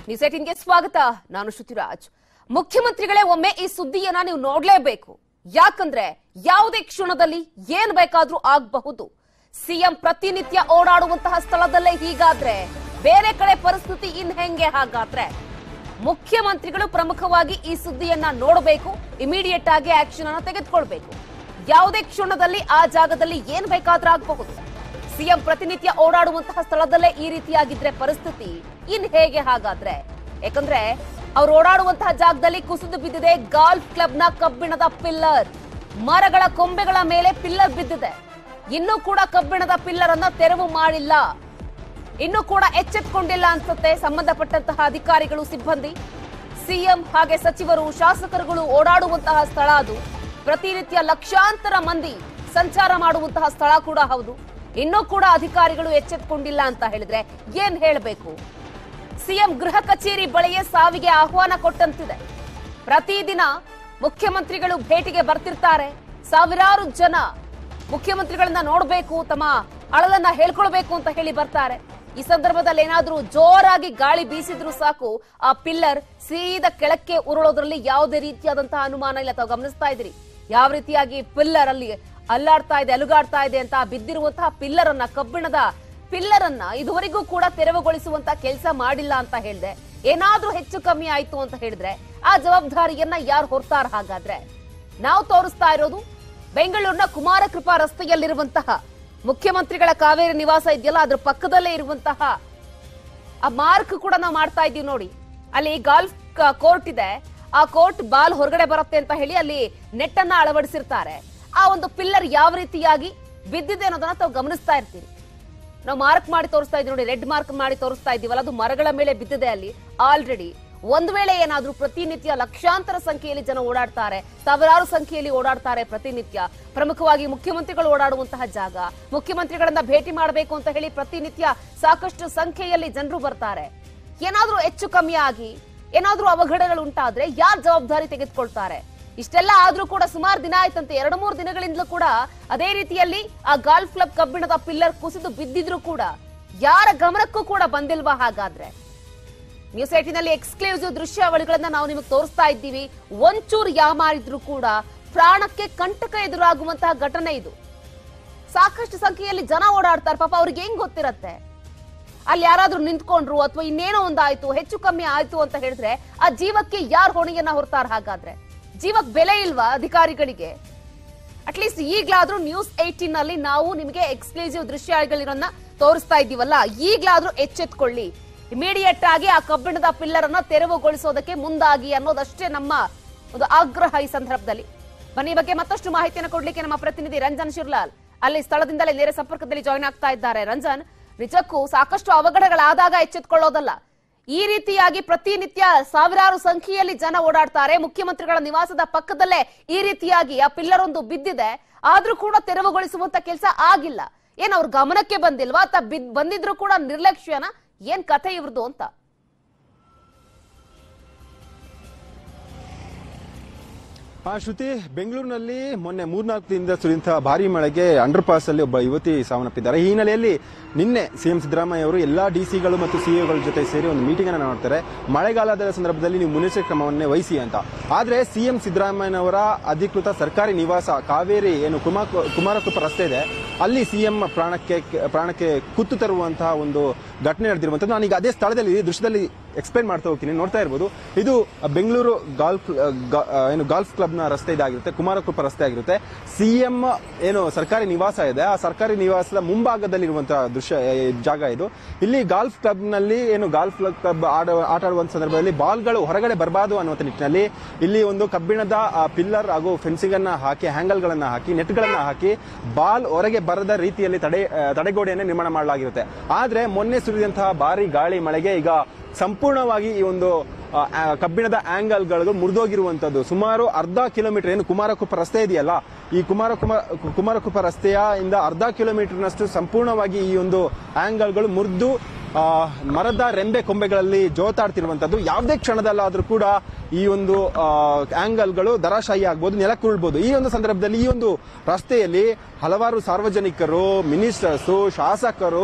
News ಏಟಿನ್ಗೆ ಸ್ವಾಗತ ನಾನು ಶ್ರುತಿರಾಜ್ ಮುಖ್ಯಮಂತ್ರಿಗಳೇ ಒಮ್ಮೆ ಈ ಸುದ್ದಿಯನ್ನ ನೀವು ನೋಡ್ಲೇಬೇಕು ಯಾಕಂದ್ರೆ ಯಾವುದೇ ಕ್ಷಣದಲ್ಲಿ ಏನ್ ಬೇಕಾದ್ರೂ ಆಗಬಹುದು ಸಿಎಂ ಪ್ರತಿನಿತ್ಯ ಓಡಾಡುವಂತಹ ಸ್ಥಳದಲ್ಲೇ ಹೀಗಾದ್ರೆ ಬೇರೆ ಕಡೆ ಪರಿಸ್ಥಿತಿ ಇನ್ ಹೆಂಗೆ ಹಾಗಾದ್ರೆ ಮುಖ್ಯಮಂತ್ರಿಗಳು ಪ್ರಮುಖವಾಗಿ ಈ ಸುದ್ದಿಯನ್ನ ನೋಡಬೇಕು ಇಮಿಡಿಯೇಟ್ ಆಗಿ ಆಕ್ಷನ್ ಅನ್ನ ತೆಗೆದುಕೊಳ್ಬೇಕು ಯಾವುದೇ ಕ್ಷಣದಲ್ಲಿ ಆ ಜಾಗದಲ್ಲಿ ಏನ್ ಬೇಕಾದ್ರೂ ಆಗಬಹುದು ಸಿಎಂ ಪ್ರತಿನಿತ್ಯ ಓಡಾಡುವಂತಹ ಸ್ಥಳದಲ್ಲೇ ಈ ರೀತಿಯಾಗಿದ್ರೆ ಪರಿಸ್ಥಿತಿ ಇನ್ ಹೇಗೆ ಹಾಗಾದ್ರೆ ಯಾಕಂದ್ರೆ ಅವ್ರು ಓಡಾಡುವಂತಹ ಜಾಗದಲ್ಲಿ ಕುಸಿದು ಬಿದ್ದಿದೆ ಗಾಲ್ಫ್ ಕ್ಲಬ್ನ ಕಬ್ಬಿಣದ ಪಿಲ್ಲರ್ ಮರಗಳ ಕೊಂಬೆಗಳ ಮೇಲೆ ಪಿಲ್ಲರ್ ಬಿದ್ದಿದೆ ಇನ್ನೂ ಕೂಡ ಕಬ್ಬಿಣದ ಪಿಲ್ಲರ್ ಅನ್ನ ತೆರವು ಮಾಡಿಲ್ಲ ಇನ್ನೂ ಕೂಡ ಎಚ್ಚೆತ್ಕೊಂಡಿಲ್ಲ ಅನ್ಸುತ್ತೆ ಸಂಬಂಧಪಟ್ಟಂತಹ ಅಧಿಕಾರಿಗಳು ಸಿಬ್ಬಂದಿ ಸಿಎಂ ಹಾಗೆ ಸಚಿವರು ಶಾಸಕರುಗಳು ಓಡಾಡುವಂತಹ ಸ್ಥಳ ಅದು ಪ್ರತಿನಿತ್ಯ ಲಕ್ಷಾಂತರ ಮಂದಿ ಸಂಚಾರ ಮಾಡುವಂತಹ ಸ್ಥಳ ಕೂಡ ಹೌದು ಇನ್ನೂ ಕೂಡ ಅಧಿಕಾರಿಗಳು ಎಚ್ಚೆತ್ಕೊಂಡಿಲ್ಲ ಅಂತ ಹೇಳಿದ್ರೆ ಏನ್ ಹೇಳಬೇಕು ಸಿಎಂ ಗೃಹ ಕಚೇರಿ ಬಳಿಯೇ ಸಾವಿಗೆ ಆಹ್ವಾನ ಕೊಟ್ಟಂತಿದೆ ಪ್ರತಿದಿನ ಮುಖ್ಯಮಂತ್ರಿಗಳು ಭೇಟಿಗೆ ಬರ್ತಿರ್ತಾರೆ ಸಾವಿರಾರು ಜನ ಮುಖ್ಯಮಂತ್ರಿಗಳನ್ನ ನೋಡಬೇಕು ತಮ್ಮ ಅಳಲನ್ನ ಹೇಳ್ಕೊಳ್ಬೇಕು ಅಂತ ಹೇಳಿ ಬರ್ತಾರೆ ಈ ಸಂದರ್ಭದಲ್ಲಿ ಏನಾದ್ರೂ ಜೋರಾಗಿ ಗಾಳಿ ಬೀಸಿದ್ರು ಸಾಕು ಆ ಪಿಲ್ಲರ್ ಸೀದಾ ಕೆಳಕ್ಕೆ ಉರುಳೋದ್ರಲ್ಲಿ ಯಾವುದೇ ರೀತಿಯಾದಂತಹ ಅನುಮಾನ ಇಲ್ಲ ತಾವು ಗಮನಿಸ್ತಾ ಇದ್ರಿ ಯಾವ ರೀತಿಯಾಗಿ ಪಿಲ್ಲರ್ ಅಲ್ಲಿ ಅಲ್ಲಾಡ್ತಾ ಇದೆ ಅಲುಗಾಡ್ತಾ ಇದೆ ಅಂತ ಬಿದ್ದಿರುವಂತಹ ಪಿಲ್ಲರ್ ಅನ್ನ ಕಬ್ಬಿಣದ ಪಿಲ್ಲರ್ ಅನ್ನ ಇದುವರೆಗೂ ಕೂಡ ತೆರವುಗೊಳಿಸುವಂತ ಕೆಲಸ ಮಾಡಿಲ್ಲ ಅಂತ ಹೇಳಿದೆ ಏನಾದ್ರೂ ಹೆಚ್ಚು ಕಮ್ಮಿ ಆಯ್ತು ಅಂತ ಹೇಳಿದ್ರೆ ಆ ಜವಾಬ್ದಾರಿಯನ್ನ ಯಾರು ಹೊರ್ತಾರ ಹಾಗಾದ್ರೆ ನಾವು ತೋರಿಸ್ತಾ ಇರೋದು ಬೆಂಗಳೂರಿನ ಕುಮಾರಕೃಪಾ ರಸ್ತೆಯಲ್ಲಿರುವಂತಹ ಮುಖ್ಯಮಂತ್ರಿಗಳ ಕಾವೇರಿ ನಿವಾಸ ಇದೆಯಲ್ಲ ಅದ್ರ ಪಕ್ಕದಲ್ಲೇ ಇರುವಂತಹ ಆ ಮಾರ್ಕ್ ಕೂಡ ನಾವು ಮಾಡ್ತಾ ಇದೀವಿ ನೋಡಿ ಅಲ್ಲಿ ಗಾಲ್ಫ್ ಕೋರ್ಟ್ ಇದೆ ಆ ಕೋರ್ಟ್ ಬಾಲ್ ಹೊರಗಡೆ ಬರುತ್ತೆ ಅಂತ ಹೇಳಿ ಅಲ್ಲಿ ನೆಟ್ ಅನ್ನ ಅಳವಡಿಸಿರ್ತಾರೆ ಆ ಒಂದು ಪಿಲ್ಲರ್ ಯಾವ ರೀತಿಯಾಗಿ ಬಿದ್ದಿದೆ ಅನ್ನೋದನ್ನ ತಾವು ಗಮನಿಸ್ತಾ ಇರ್ತೀರಿ ನಾವು ಮಾರ್ಕ್ ಮಾಡಿ ತೋರಿಸ್ತಾ ಇದ್ದೀವಿ ನೋಡಿ ರೆಡ್ ಮಾರ್ಕ್ ಮಾಡಿ ತೋರಿಸ್ತಾ ಇದೀವಲ್ಲ ಅದು ಮರಗಳ ಮೇಲೆ ಬಿದ್ದಿದೆ ಅಲ್ಲಿ ಆಲ್ರೆಡಿ ಒಂದ್ ವೇಳೆ ಏನಾದ್ರೂ ಪ್ರತಿನಿತ್ಯ ಲಕ್ಷಾಂತರ ಸಂಖ್ಯೆಯಲ್ಲಿ ಜನ ಓಡಾಡ್ತಾರೆ ಸಾವಿರಾರು ಸಂಖ್ಯೆಯಲ್ಲಿ ಓಡಾಡ್ತಾರೆ ಪ್ರತಿನಿತ್ಯ ಪ್ರಮುಖವಾಗಿ ಮುಖ್ಯಮಂತ್ರಿಗಳು ಓಡಾಡುವಂತಹ ಜಾಗ ಮುಖ್ಯಮಂತ್ರಿಗಳನ್ನ ಭೇಟಿ ಮಾಡಬೇಕು ಅಂತ ಹೇಳಿ ಪ್ರತಿನಿತ್ಯ ಸಾಕಷ್ಟು ಸಂಖ್ಯೆಯಲ್ಲಿ ಜನರು ಬರ್ತಾರೆ ಏನಾದ್ರೂ ಹೆಚ್ಚು ಕಮ್ಮಿ ಆಗಿ ಏನಾದ್ರೂ ಅವಘಡಗಳು ಉಂಟಾದ್ರೆ ಯಾರ್ ಜವಾಬ್ದಾರಿ ತೆಗೆದುಕೊಳ್ತಾರೆ ಇಷ್ಟೆಲ್ಲ ಆದ್ರೂ ಕೂಡ ಸುಮಾರು ದಿನ ಆಯ್ತಂತೆ ಎರಡು ಮೂರು ದಿನಗಳಿಂದಲೂ ಕೂಡ ಅದೇ ರೀತಿಯಲ್ಲಿ ಆ ಗಾಲ್ಫ್ ಕ್ಲಬ್ ಕಬ್ಬಿಣದ ಪಿಲ್ಲರ್ ಕುಸಿದು ಬಿದ್ದಿದ್ರು ಕೂಡ ಯಾರ ಗಮನಕ್ಕೂ ಕೂಡ ಬಂದಿಲ್ವಾ ಹಾಗಾದ್ರೆ ನ್ಯೂಸ್ ಏಟಿನಲ್ಲಿ ಎಕ್ಸ್ಕ್ಲೂಸಿವ್ ದೃಶ್ಯಾವಳಿಗಳನ್ನ ನಾವು ನಿಮಗೆ ತೋರಿಸ್ತಾ ಇದ್ದೀವಿ ಒಂಚೂರು ಯಾಮಾರಿದ್ರು ಕೂಡ ಪ್ರಾಣಕ್ಕೆ ಕಂಟಕ ಎದುರಾಗುವಂತಹ ಘಟನೆ ಇದು ಸಾಕಷ್ಟು ಸಂಖ್ಯೆಯಲ್ಲಿ ಜನ ಓಡಾಡ್ತಾರೆ ಪಾಪ ಅವ್ರಿಗೆ ಹೆಂಗ್ ಗೊತ್ತಿರತ್ತೆ ಅಲ್ಲಿ ಯಾರಾದ್ರೂ ನಿಂತ್ಕೊಂಡ್ರು ಅಥವಾ ಇನ್ನೇನೋ ಒಂದಾಯ್ತು ಹೆಚ್ಚು ಕಮ್ಮಿ ಆಯ್ತು ಅಂತ ಹೇಳಿದ್ರೆ ಆ ಜೀವಕ್ಕೆ ಯಾರು ಹೊಣೆಯನ್ನ ಹೊರ್ತಾರ ಹಾಗಾದ್ರೆ ಜೀವಕ್ ಬೆಲೆ ಇಲ್ವಾ ಅಧಿಕಾರಿಗಳಿಗೆ ಅಟ್ಲೀಸ್ಟ್ ಈಗ್ಲಾದ್ರೂ ನ್ಯೂಸ್ ಏಟೀನ್ ನಲ್ಲಿ ನಾವು ನಿಮಗೆ ಎಕ್ಸ್ಕ್ಲೂಸಿವ್ ದೃಶ್ಯಗಳಿರೋನ್ನ ತೋರಿಸ್ತಾ ಇದ್ದೀವಲ್ಲ ಈಗ್ಲಾದ್ರೂ ಎಚ್ಚೆತ್ಕೊಳ್ಳಿ ಇಮಿಡಿಯೇಟ್ ಆಗಿ ಆ ಕಬ್ಬಿಣದ ಪಿಲ್ಲರ್ ಅನ್ನ ತೆರವುಗೊಳಿಸೋದಕ್ಕೆ ಮುಂದಾಗಿ ಅನ್ನೋದಷ್ಟೇ ನಮ್ಮ ಒಂದು ಆಗ್ರಹ ಈ ಸಂದರ್ಭದಲ್ಲಿ ಬನ್ನಿ ಈ ಬಗ್ಗೆ ಮತ್ತಷ್ಟು ಮಾಹಿತಿಯನ್ನು ಕೊಡ್ಲಿಕ್ಕೆ ನಮ್ಮ ಪ್ರತಿನಿಧಿ ರಂಜನ್ ಶಿರ್ಲಾಲ್ ಅಲ್ಲಿ ಸ್ಥಳದಿಂದಲೇ ನೇರ ಸಂಪರ್ಕದಲ್ಲಿ ಜಾಯ್ನ್ ಆಗ್ತಾ ಇದ್ದಾರೆ ರಂಜನ್ ನಿಜಕ್ಕೂ ಸಾಕಷ್ಟು ಅವಘಡಗಳಾದಾಗ ಎಚ್ಚೆತ್ಕೊಳ್ಳೋದಲ್ಲ ಈ ರೀತಿಯಾಗಿ ಪ್ರತಿನಿತ್ಯ ಸಾವಿರಾರು ಸಂಖ್ಯೆಯಲ್ಲಿ ಜನ ಓಡಾಡ್ತಾರೆ ಮುಖ್ಯಮಂತ್ರಿಗಳ ನಿವಾಸದ ಪಕ್ಕದಲ್ಲೇ ಈ ರೀತಿಯಾಗಿ ಆ ಪಿಲ್ಲರ್ ಒಂದು ಬಿದ್ದಿದೆ ಆದ್ರೂ ಕೂಡ ತೆರವುಗೊಳಿಸುವಂತ ಕೆಲಸ ಆಗಿಲ್ಲ ಏನ್ ಅವ್ರ ಗಮನಕ್ಕೆ ಬಂದಿಲ್ವಾ ಅಥವಾ ಬಿದ್ ಬಂದಿದ್ರು ಕೂಡ ನಿರ್ಲಕ್ಷ್ಯನ ಏನ್ ಕಥೆ ಇವ್ರದ್ದು ಅಂತ ಆ ಶ್ರುತಿ ಬೆಂಗಳೂರಿನಲ್ಲಿ ಮೊನ್ನೆ ಮೂರ್ನಾಲ್ಕು ದಿನದಿಂದ ಸುರಿದಂತಹ ಭಾರಿ ಮಳೆಗೆ ಅಂಡರ್ ಪಾಸ್ ಅಲ್ಲಿ ಒಬ್ಬ ಯುವತಿ ಸಾವನ್ನಪ್ಪಿದ್ದಾರೆ ಈ ಹಿನ್ನೆಲೆಯಲ್ಲಿ ನಿನ್ನೆ ಸಿಎಂ ಸಿದ್ದರಾಮಯ್ಯ ಅವರು ಎಲ್ಲಾ ಡಿಸಿಗಳು ಮತ್ತು ಸಿಇಒಗಳ ಜೊತೆ ಸೇರಿ ಒಂದು ಮೀಟಿಂಗ್ ಅನ್ನು ಮಾಡ್ತಾರೆ ಮಳೆಗಾಲದ ಸಂದರ್ಭದಲ್ಲಿ ನೀವು ಮುನ್ನೆಚ್ಚರಿಕೆ ಕ್ರಮವನ್ನೇ ವಹಿಸಿ ಅಂತ ಆದ್ರೆ ಸಿಎಂ ಸಿದ್ದರಾಮಯ್ಯನವರ ಅಧಿಕೃತ ಸರ್ಕಾರಿ ನಿವಾಸ ಕಾವೇರಿ ಏನು ಕುಮಾ ಕುಮಾರಕೃಪ ರಸ್ತೆ ಇದೆ ಅಲ್ಲಿ ಸಿಎಂ ಪ್ರಾಣಕ್ಕೆ ಪ್ರಾಣಕ್ಕೆ ಕುತ್ತು ತರುವಂತಹ ಒಂದು ಘಟನೆ ನಡೆದಿರುವಂತದ್ದು ನಾನೀಗ ಅದೇ ಸ್ಥಳದಲ್ಲಿ ಈ ದೃಶ್ಯದಲ್ಲಿ ಎಕ್ಸ್ಪ್ಲೈನ್ ಮಾಡ್ತಾ ಹೋಗ್ತೀನಿ ನೋಡ್ತಾ ಇರ್ಬೋದು ಇದು ಬೆಂಗಳೂರು ಗಾಲ್ಫ್ ಗಾ- ಏನು ಗಾಲ್ಫ್ ಕ್ಲಬ್ನ ರಸ್ತೆ ಇದಾಗಿರುತ್ತೆ ಕುಮಾರಕೃಪ ರಸ್ತೆ ಆಗಿರುತ್ತೆ ಸಿಎಂ ಏನು ಸರ್ಕಾರಿ ನಿವಾಸ ಇದೆ ಆ ಸರ್ಕಾರಿ ನಿವಾಸದ ಮುಂಭಾಗದಲ್ಲಿರುವಂತಹ ದೃಶ್ಯ ಏ, ಜಾಗ ಇದು ಇಲ್ಲಿ ಗಾಲ್ಫ್ ಕ್ಲಬ್ನಲ್ಲಿ ಏನು ಗಾಲ್ಫ್ ಕ್ಲಬ್ ಆಡ ಆಟ ಆಡುವಂತ ಸಂದರ್ಭದಲ್ಲಿ ಬಾಲ್ಗಳು ಹೊರಗಡೆ ಬರಬಾರದು ಅನ್ನುವಂಥ ನಿಟ್ಟಿನಲ್ಲಿ ಇಲ್ಲಿ ಒಂದು ಕಬ್ಬಿಣದ ಪಿಲ್ಲರ್ ಹಾಗೂ ಫೆನ್ಸಿಂಗ್ ಅನ್ನ ಹಾಕಿ ಹ್ಯಾಂಗಲ್ ಗಳನ್ನ ಹಾಕಿ ನೆಟ್ ಗಳನ್ನ ಹಾಕಿ ಬಾಲ್ ಹೊರಗೆ ಬರದ ರೀತಿಯಲ್ಲಿ ತಡೆ ಆ, ತಡೆಗೋಡೆಯನ್ನು ನಿರ್ಮಾಣ ಮಾಡಲಾಗಿರುತ್ತೆ ಆದ್ರೆ ಮೊನ್ನೆ ಸುರಿದಂತಹ ಭಾರಿ ಗಾಳಿ ಮಳೆಗೆ ಈಗ ಸಂಪೂರ್ಣವಾಗಿ ಈ ಒಂದು ಆ, ಆ, ಕಬ್ಬಿಣದ ಆಂಗಲ್ಗಳು ಮುರಿದೋಗಿರುವಂತದ್ದು ಸುಮಾರು ಅರ್ಧ ಕಿಲೋಮೀಟರ್ ಏನು ಕುಮಾರಕುಪ್ಪ ರಸ್ತೆ ಇದೆಯಲ್ಲ ಈ ಕುಮಾರ ಕುಮಾರಕುಪ್ಪ ರಸ್ತೆಯ ಇಂದ ಅರ್ಧ ಕಿಲೋಮೀಟರ್ನಷ್ಟು ಸಂಪೂರ್ಣವಾಗಿ ಈ ಒಂದು ಆಂಗಲ್ಗಳು ಮುರಿದು ಆ, ಮರದ ರೆಂಬೆ ಕೊಂಬೆಗಳಲ್ಲಿ ಜೋತಾಡ್ತಿರುವಂತದ್ದು ಯಾವುದೇ ಕ್ಷಣದಲ್ಲಾದ್ರೂ ಕೂಡ ಈ ಒಂದು ಆಂಗಲ್ಗಳು ದರಾಶಾಹಿ ಆಗ್ಬೋದು ನೆಲಕ್ಕುರುಳ್ಬೋದು ಈ ಒಂದು ಸಂದರ್ಭದಲ್ಲಿ ಈ ಒಂದು ರಸ್ತೆಯಲ್ಲಿ ಹಲವಾರು ಸಾರ್ವಜನಿಕರು ಮಿನಿಸ್ಟರ್ಸ್ ಶಾಸಕರು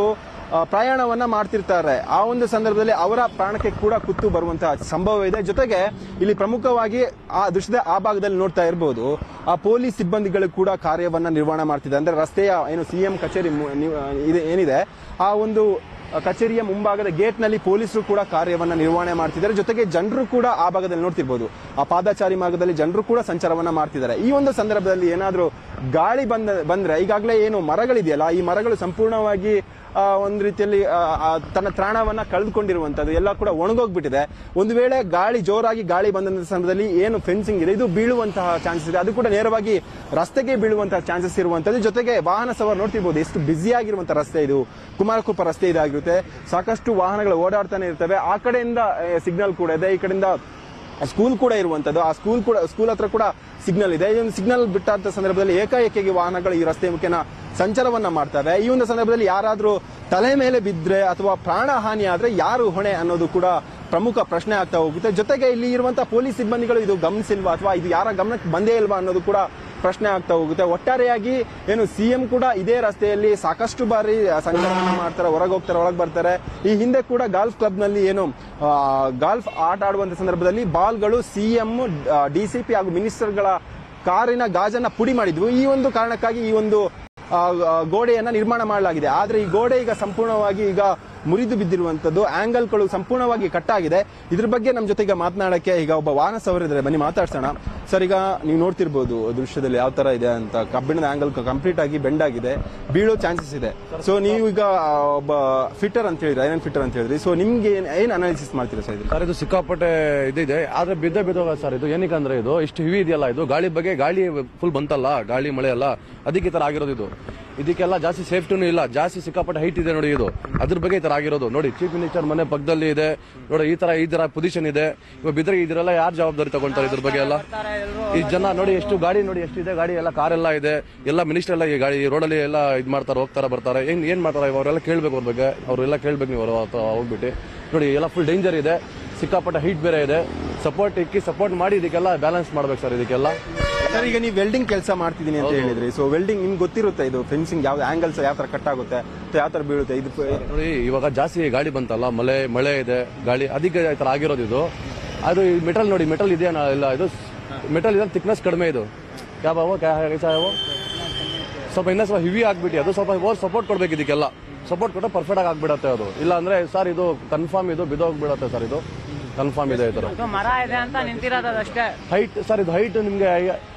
ಆ, ಪ್ರಯಾಣವನ್ನ ಮಾಡ್ತಿರ್ತಾರೆ ಆ ಒಂದು ಸಂದರ್ಭದಲ್ಲಿ ಅವರ ಪ್ರಾಣಕ್ಕೆ ಕೂಡ ಕುತ್ತು ಬರುವಂತಹ ಸಂಭವ ಇದೆ ಜೊತೆಗೆ ಇಲ್ಲಿ ಪ್ರಮುಖವಾಗಿ ಆ ದೃಶ್ಯದ ಆ ಭಾಗದಲ್ಲಿ ನೋಡ್ತಾ ಇರಬಹುದು ಆ ಪೊಲೀಸ್ ಸಿಬ್ಬಂದಿಗಳು ಕೂಡ ಕಾರ್ಯವನ್ನ ನಿರ್ವಹಣೆ ಮಾಡ್ತಿದ್ದಾರೆ ಅಂದ್ರೆ ರಸ್ತೆಯ ಏನು ಸಿಎಂ ಕಚೇರಿ ಮು- ನಿ- ಇದೆ ಏನಿದೆ ಆ ಒಂದು ಕಚೇರಿಯ ಮುಂಭಾಗದ ಗೇಟ್ ನಲ್ಲಿ ಪೊಲೀಸರು ಕೂಡ ಕಾರ್ಯವನ್ನ ನಿರ್ವಹಣೆ ಮಾಡ್ತಿದ್ದಾರೆ ಜೊತೆಗೆ ಜನರು ಕೂಡ ಆ ಭಾಗದಲ್ಲಿ ನೋಡ್ತಿರ್ಬೋದು ಆ ಪಾದಚಾರಿ ಮಾರ್ಗದಲ್ಲಿ ಜನರು ಕೂಡ ಸಂಚಾರವನ್ನ ಮಾಡ್ತಿದ್ದಾರೆ ಈ ಒಂದು ಸಂದರ್ಭದಲ್ಲಿ ಏನಾದ್ರೂ ಗಾಳಿ ಬಂದ ಬಂದ್ರೆ ಈಗಾಗಲೇ ಏನು ಮರಗಳಿದೆಯಲ್ಲ ಈ ಮರಗಳು ಸಂಪೂರ್ಣವಾಗಿ ಆ, ಒಂದು ರೀತಿಯಲ್ಲಿ ಆ, ಆ, ತನ್ನ ತ್ರಾಣವನ್ನ ಕಳೆದುಕೊಂಡಿರುವಂತದ್ದು ಎಲ್ಲ ಕೂಡ ಒಣಗೋಗ್ಬಿಟ್ಟಿದೆ ಒಂದು ವೇಳೆ ಗಾಳಿ ಜೋರಾಗಿ ಗಾಳಿ ಬಂದಂತ ಸಂದರ್ಭದಲ್ಲಿ ಏನು ಫೆನ್ಸಿಂಗ್ ಇದೆ ಇದು ಬೀಳುವಂತಹ ಚಾನ್ಸಸ್ ಇದೆ ಅದು ಕೂಡ ನೇರವಾಗಿ ರಸ್ತೆಗೆ ಬೀಳುವಂತಹ ಚಾನ್ಸಸ್ ಇರುವಂತದ್ದು ಜೊತೆಗೆ ವಾಹನ ಸವಾರ ನೋಡ್ತಿರ್ಬೋದು ಎಷ್ಟು ಬ್ಯುಸಿ ಆಗಿರುವಂತಹ ರಸ್ತೆ ಇದು ಕುಮಾರಕೃಪ ರಸ್ತೆ ಇದಾಗಿರುತ್ತೆ ಸಾಕಷ್ಟು ವಾಹನಗಳು ಓಡಾಡ್ತಾನೆ ಇರ್ತವೆ ಆ ಕಡೆಯಿಂದ ಸಿಗ್ನಲ್ ಕೂಡ ಇದೆ ಈ ಕಡೆಯಿಂದ ಸ್ಕೂಲ್ ಕೂಡ ಇರುವಂತದ್ದು ಆ ಸ್ಕೂಲ್ ಕೂಡ ಸ್ಕೂಲ್ ಹತ್ರ ಕೂಡ ಸಿಗ್ನಲ್ ಇದೆ ಈ ಒಂದು ಸಿಗ್ನಲ್ ಬಿಟ್ಟಾದ ಸಂದರ್ಭದಲ್ಲಿ ಏಕಾಏಕಿಯಾಗಿ ವಾಹನಗಳು ಈ ರಸ್ತೆ ಮುಖೇನ ಸಂಚಾರವನ್ನ ಮಾಡ್ತವೆ ಈ ಒಂದು ಸಂದರ್ಭದಲ್ಲಿ ಯಾರಾದ್ರೂ ತಲೆ ಮೇಲೆ ಬಿದ್ರೆ ಅಥವಾ ಪ್ರಾಣ ಹಾನಿ ಆದ್ರೆ ಯಾರು ಹೊಣೆ ಅನ್ನೋದು ಕೂಡ ಪ್ರಮುಖ ಪ್ರಶ್ನೆ ಆಗ್ತಾ ಹೋಗುತ್ತೆ ಜೊತೆಗೆ ಇಲ್ಲಿ ಇರುವಂತಹ ಪೊಲೀಸ್ ಸಿಬ್ಬಂದಿಗಳು ಇದು ಗಮನಿಸಿಲ್ವಾ ಅಥವಾ ಇದು ಯಾರ ಗಮನಕ್ಕೆ ಬಂದೇ ಇಲ್ವಾ ಅನ್ನೋದು ಕೂಡ ಪ್ರಶ್ನೆ ಆಗ್ತಾ ಹೋಗುತ್ತೆ ಒಟ್ಟಾರೆಯಾಗಿ ಏನು ಸಿಎಂ ಕೂಡ ಇದೇ ರಸ್ತೆಯಲ್ಲಿ ಸಾಕಷ್ಟು ಬಾರಿ ಸಂಚಾರವನ್ನ ಮಾಡ್ತಾರೆ ಹೊರಗೆ ಹೋಗ್ತಾರೆ ಒಳಗೆ ಬರ್ತಾರೆ ಈ ಹಿಂದೆ ಕೂಡ ಗಾಲ್ಫ್ ಕ್ಲಬ್ ನಲ್ಲಿ ಏನು ಆ, ಗಾಲ್ಫ್ ಆಟ ಆಡುವಂತ ಸಂದರ್ಭದಲ್ಲಿ ಬಾಲ್ಗಳು ಸಿಎಂ ಡಿಸಿಪಿ ಹಾಗೂ ಮಿನಿಸ್ಟರ್ಗಳ ಕಾರಿನ ಗಾಜನ್ನ ಪುಡಿ ಮಾಡಿದ್ವು ಈ ಒಂದು ಕಾರಣಕ್ಕಾಗಿ ಈ ಒಂದು ಆ, ಆ, ಗೋಡೆಯನ್ನ ನಿರ್ಮಾಣ ಮಾಡಲಾಗಿದೆ ಆದ್ರೆ ಈ ಗೋಡೆ ಈಗ ಸಂಪೂರ್ಣವಾಗಿ ಈಗ ಮುರಿದು ಬಿದ್ದಿರುವಂತದ್ದು ಆಂಗಲ್ಗಳು ಸಂಪೂರ್ಣವಾಗಿ ಕಟ್ಟಾಗಿದೆ ಇದ್ರ ಬಗ್ಗೆ ನಮ್ಮ ಜೊತೆಗೆ ಮಾತನಾಡಕ್ಕೆ ಈಗ ಒಬ್ಬ ವಾಹನ ಸವರಿದ್ರೆ ಬನ್ನಿ ಮಾತಾಡ್ಸೋಣ ಸರ್ ಈಗ ನೀವು ನೋಡ್ತಿರ್ಬೋದು ದೃಶ್ಯದಲ್ಲಿ ಯಾವ ತರ ಇದೆ ಅಂತ ಕಬ್ಬಿಣದ ಆಂಗಲ್ ಕಂಪ್ಲೀಟ್ ಆಗಿ ಬೆಂಡ್ ಆಗಿದೆ ಬೀಳೋ ಚಾನ್ಸಸ್ ಇದೆ ಸೊ ನೀವು ಈಗ ಆ, ಒಬ್ಬ ಫಿಟ್ಟರ್ ಅಂತ ಹೇಳಿದ್ರೆ ಐರನ್ ಫಿಟ್ಟರ್ ಅಂತ ಹೇಳಿದ್ರಿ ಸೊ ನಿಮ್ಗೆ ಏನ್- ಏನ್ ಅನಾಲಿಸಿಸ್ ಮಾಡ್ತೀರಾ ಸರ್ ಇದು ಸರ್ ಇದು ಸಿಕ್ಕಾಪಟ್ಟೆ ಇದಿದೆ ಆದ್ರೆ ಬಿದ್ದ ಬಿದ್ದೋಗ ಸರ್ ಇದು ಏನಕ್ಕೆ ಅಂದ್ರೆ ಇದು ಇಷ್ಟು ಹೆವಿ ಇದೆಯಲ್ಲ ಇದು ಗಾಳಿ ಬಗ್ಗೆ ಗಾಳಿ ಫುಲ್ ಬಂತಲ್ಲ ಗಾಳಿ ಮಳೆ ಅಲ್ಲ ಅದಕ್ಕೆ ಈ ತರ ಆಗಿರೋದು ಇದು ಇದಕ್ಕೆಲ್ಲ ಜಾಸ್ತಿ ಸೇಫ್ಟಿನೂ ಇಲ್ಲ ಜಾಸ್ತಿ ಸಿಕ್ಕಾಪಟ್ಟೆ ಹೈಟ್ ಇದೆ ನೋಡಿ ಇದು ಅದ್ರ ಬಗ್ಗೆ ಈ ತರ ಆಗಿರೋದು ನೋಡಿ ಚೀಫ್ ಮಿನಿಸ್ಟರ್ ಮನೆ ಪಕ್ಕದಲ್ಲಿ ಇದೆ ನೋಡಿ ಈ ತರ ಈ ತರ ಪೊಸಿಷನ್ ಇದೆ ಇವಾಗ ಬಿದ್ರೆ ಇದ್ರೆಲ್ಲ ಯಾರು ಜವಾಬ್ದಾರಿ ತಗೊಂತಾರೆ ಇದ್ರ ಬಗ್ಗೆ ಎಲ್ಲ ಈ ಜನ ನೋಡಿ ಎಷ್ಟು ಗಾಡಿ ನೋಡಿ ಎಷ್ಟಿದೆ ಗಾಡಿ ಎಲ್ಲ ಕಾರ್ ಎಲ್ಲ ಇದೆ ಎಲ್ಲ ಮಿನಿಸ್ಟರ್ ಎಲ್ಲ ಈ ಗಾಡಿ ರೋಡಲ್ಲಿ ಎಲ್ಲ ಇದ್ ಮಾಡ್ತಾರೆ ಹೋಗ್ತಾರೆ ಬರ್ತಾರೆ ಏನ್ ಏನ್ ಮಾಡ್ತಾರೆ ಅವರೆಲ್ಲ ಕೇಳ್ಬೇಕು ಅವ್ರ ಬಗ್ಗೆ ಅವ್ರೆಲ್ಲ ಕೇಳ್ಬೇಕು ನೀವು ಅವ್ರ ಹತ್ರ ಹೋಗ್ಬಿಟ್ಟು ನೋಡಿ ಎಲ್ಲ ಫುಲ್ ಡೇಂಜರ್ ಇದೆ ಸಿಕ್ಕಾಪಟ್ಟೆ ಹೀಟ್ ಬೇರೆ ಇದೆ ಸಪೋರ್ಟ್ ಇಕ್ಕಿ ಸಪೋರ್ಟ್ ಮಾಡಿ ಇದಕ್ಕೆಲ್ಲ ಬ್ಯಾಲೆನ್ಸ್ ಮಾಡ್ಬೇಕು ಸರ್ ಇದಕ್ಕೆಲ್ಲ ಸರ್ ಈಗ ನೀವು ವೆಲ್ಡಿಂಗ್ ಕೆಲಸ ಮಾಡ್ತಿದ್ದೀನಿ ಅಂತ ಹೇಳಿದ್ರಿ ಸೊ ವೆಲ್ಡಿಂಗ್ ನಿಮ್ಗೆ ಗೊತ್ತಿರುತ್ತೆ ಇದು ಫೆನ್ಸಿಂಗ್ ಯಾವ ಆಂಗಲ್ಸ್ ಯಾವ ತರ ಕಟ್ ಆಗುತ್ತೆ ಅಥವಾ ಯಾವ ತರ ಬೀಳುತ್ತೆ ಇದು ನೋಡಿ ಇವಾಗ ಜಾಸ್ತಿ ಗಾಳಿ ಬಂತಲ್ಲ ಮಳೆ ಮಳೆ ಇದೆ ಗಾಳಿ ಅದಕ್ಕೆ ಈ ತರ ಆಗಿರೋದು ಇದು ಅದು ಮೆಟಲ್ ನೋಡಿ ಮೆಟಲ್ ಇದೆಯಾ ಇಲ್ಲ ಇದು ಮೆಟಲ್ ಇದೆ ಥಿಕ್ನೆಸ್ ಕಡಿಮೆ ಇದು ಕ್ಯಾ ಬಾವು ಕ್ಯಾ ಐಸಾ ಯಾವ ಸ್ವಲ್ಪ ಇನ್ನೂ ಸ್ವಲ್ಪ ಹೆವಿ ಆಗ್ಬಿಟ್ಟು ಅದು ಸ್ವಲ್ಪ ಓವರ್ ಸಪೋರ್ಟ್ ಕೊಡ್ಬೇಕು ಇದಕ್ಕೆಲ್ಲ ಸಪೋರ್ಟ್ ಕೊಟ್ಟರೆ ಪರ್ಫೆಕ್ಟ್ ಆಗಿ ಆಗ್ಬಿಡತ್ತೆ ಅದು ಇಲ್ಲ ಅಂದ್ರೆ ಸರ್ ಇದು ಕನ್ಫರ್ಮ್ ಇದು ಬಿದ್ದೋಗ್ಬಿಡತ್ತೆ ಸರ್ ಇದು ಕನ್ಫರ್ಮ್ ಇದೆ ಈ ತರ ಇದು ಮರ ಇದೆ ಅಂತ ನಿಂತಿರೋದು ಅಷ್ಟೇ ಹೈಟ್ ಸರ್ ಇದು ಹೈಟ್ ನಿಮ್ಗೆ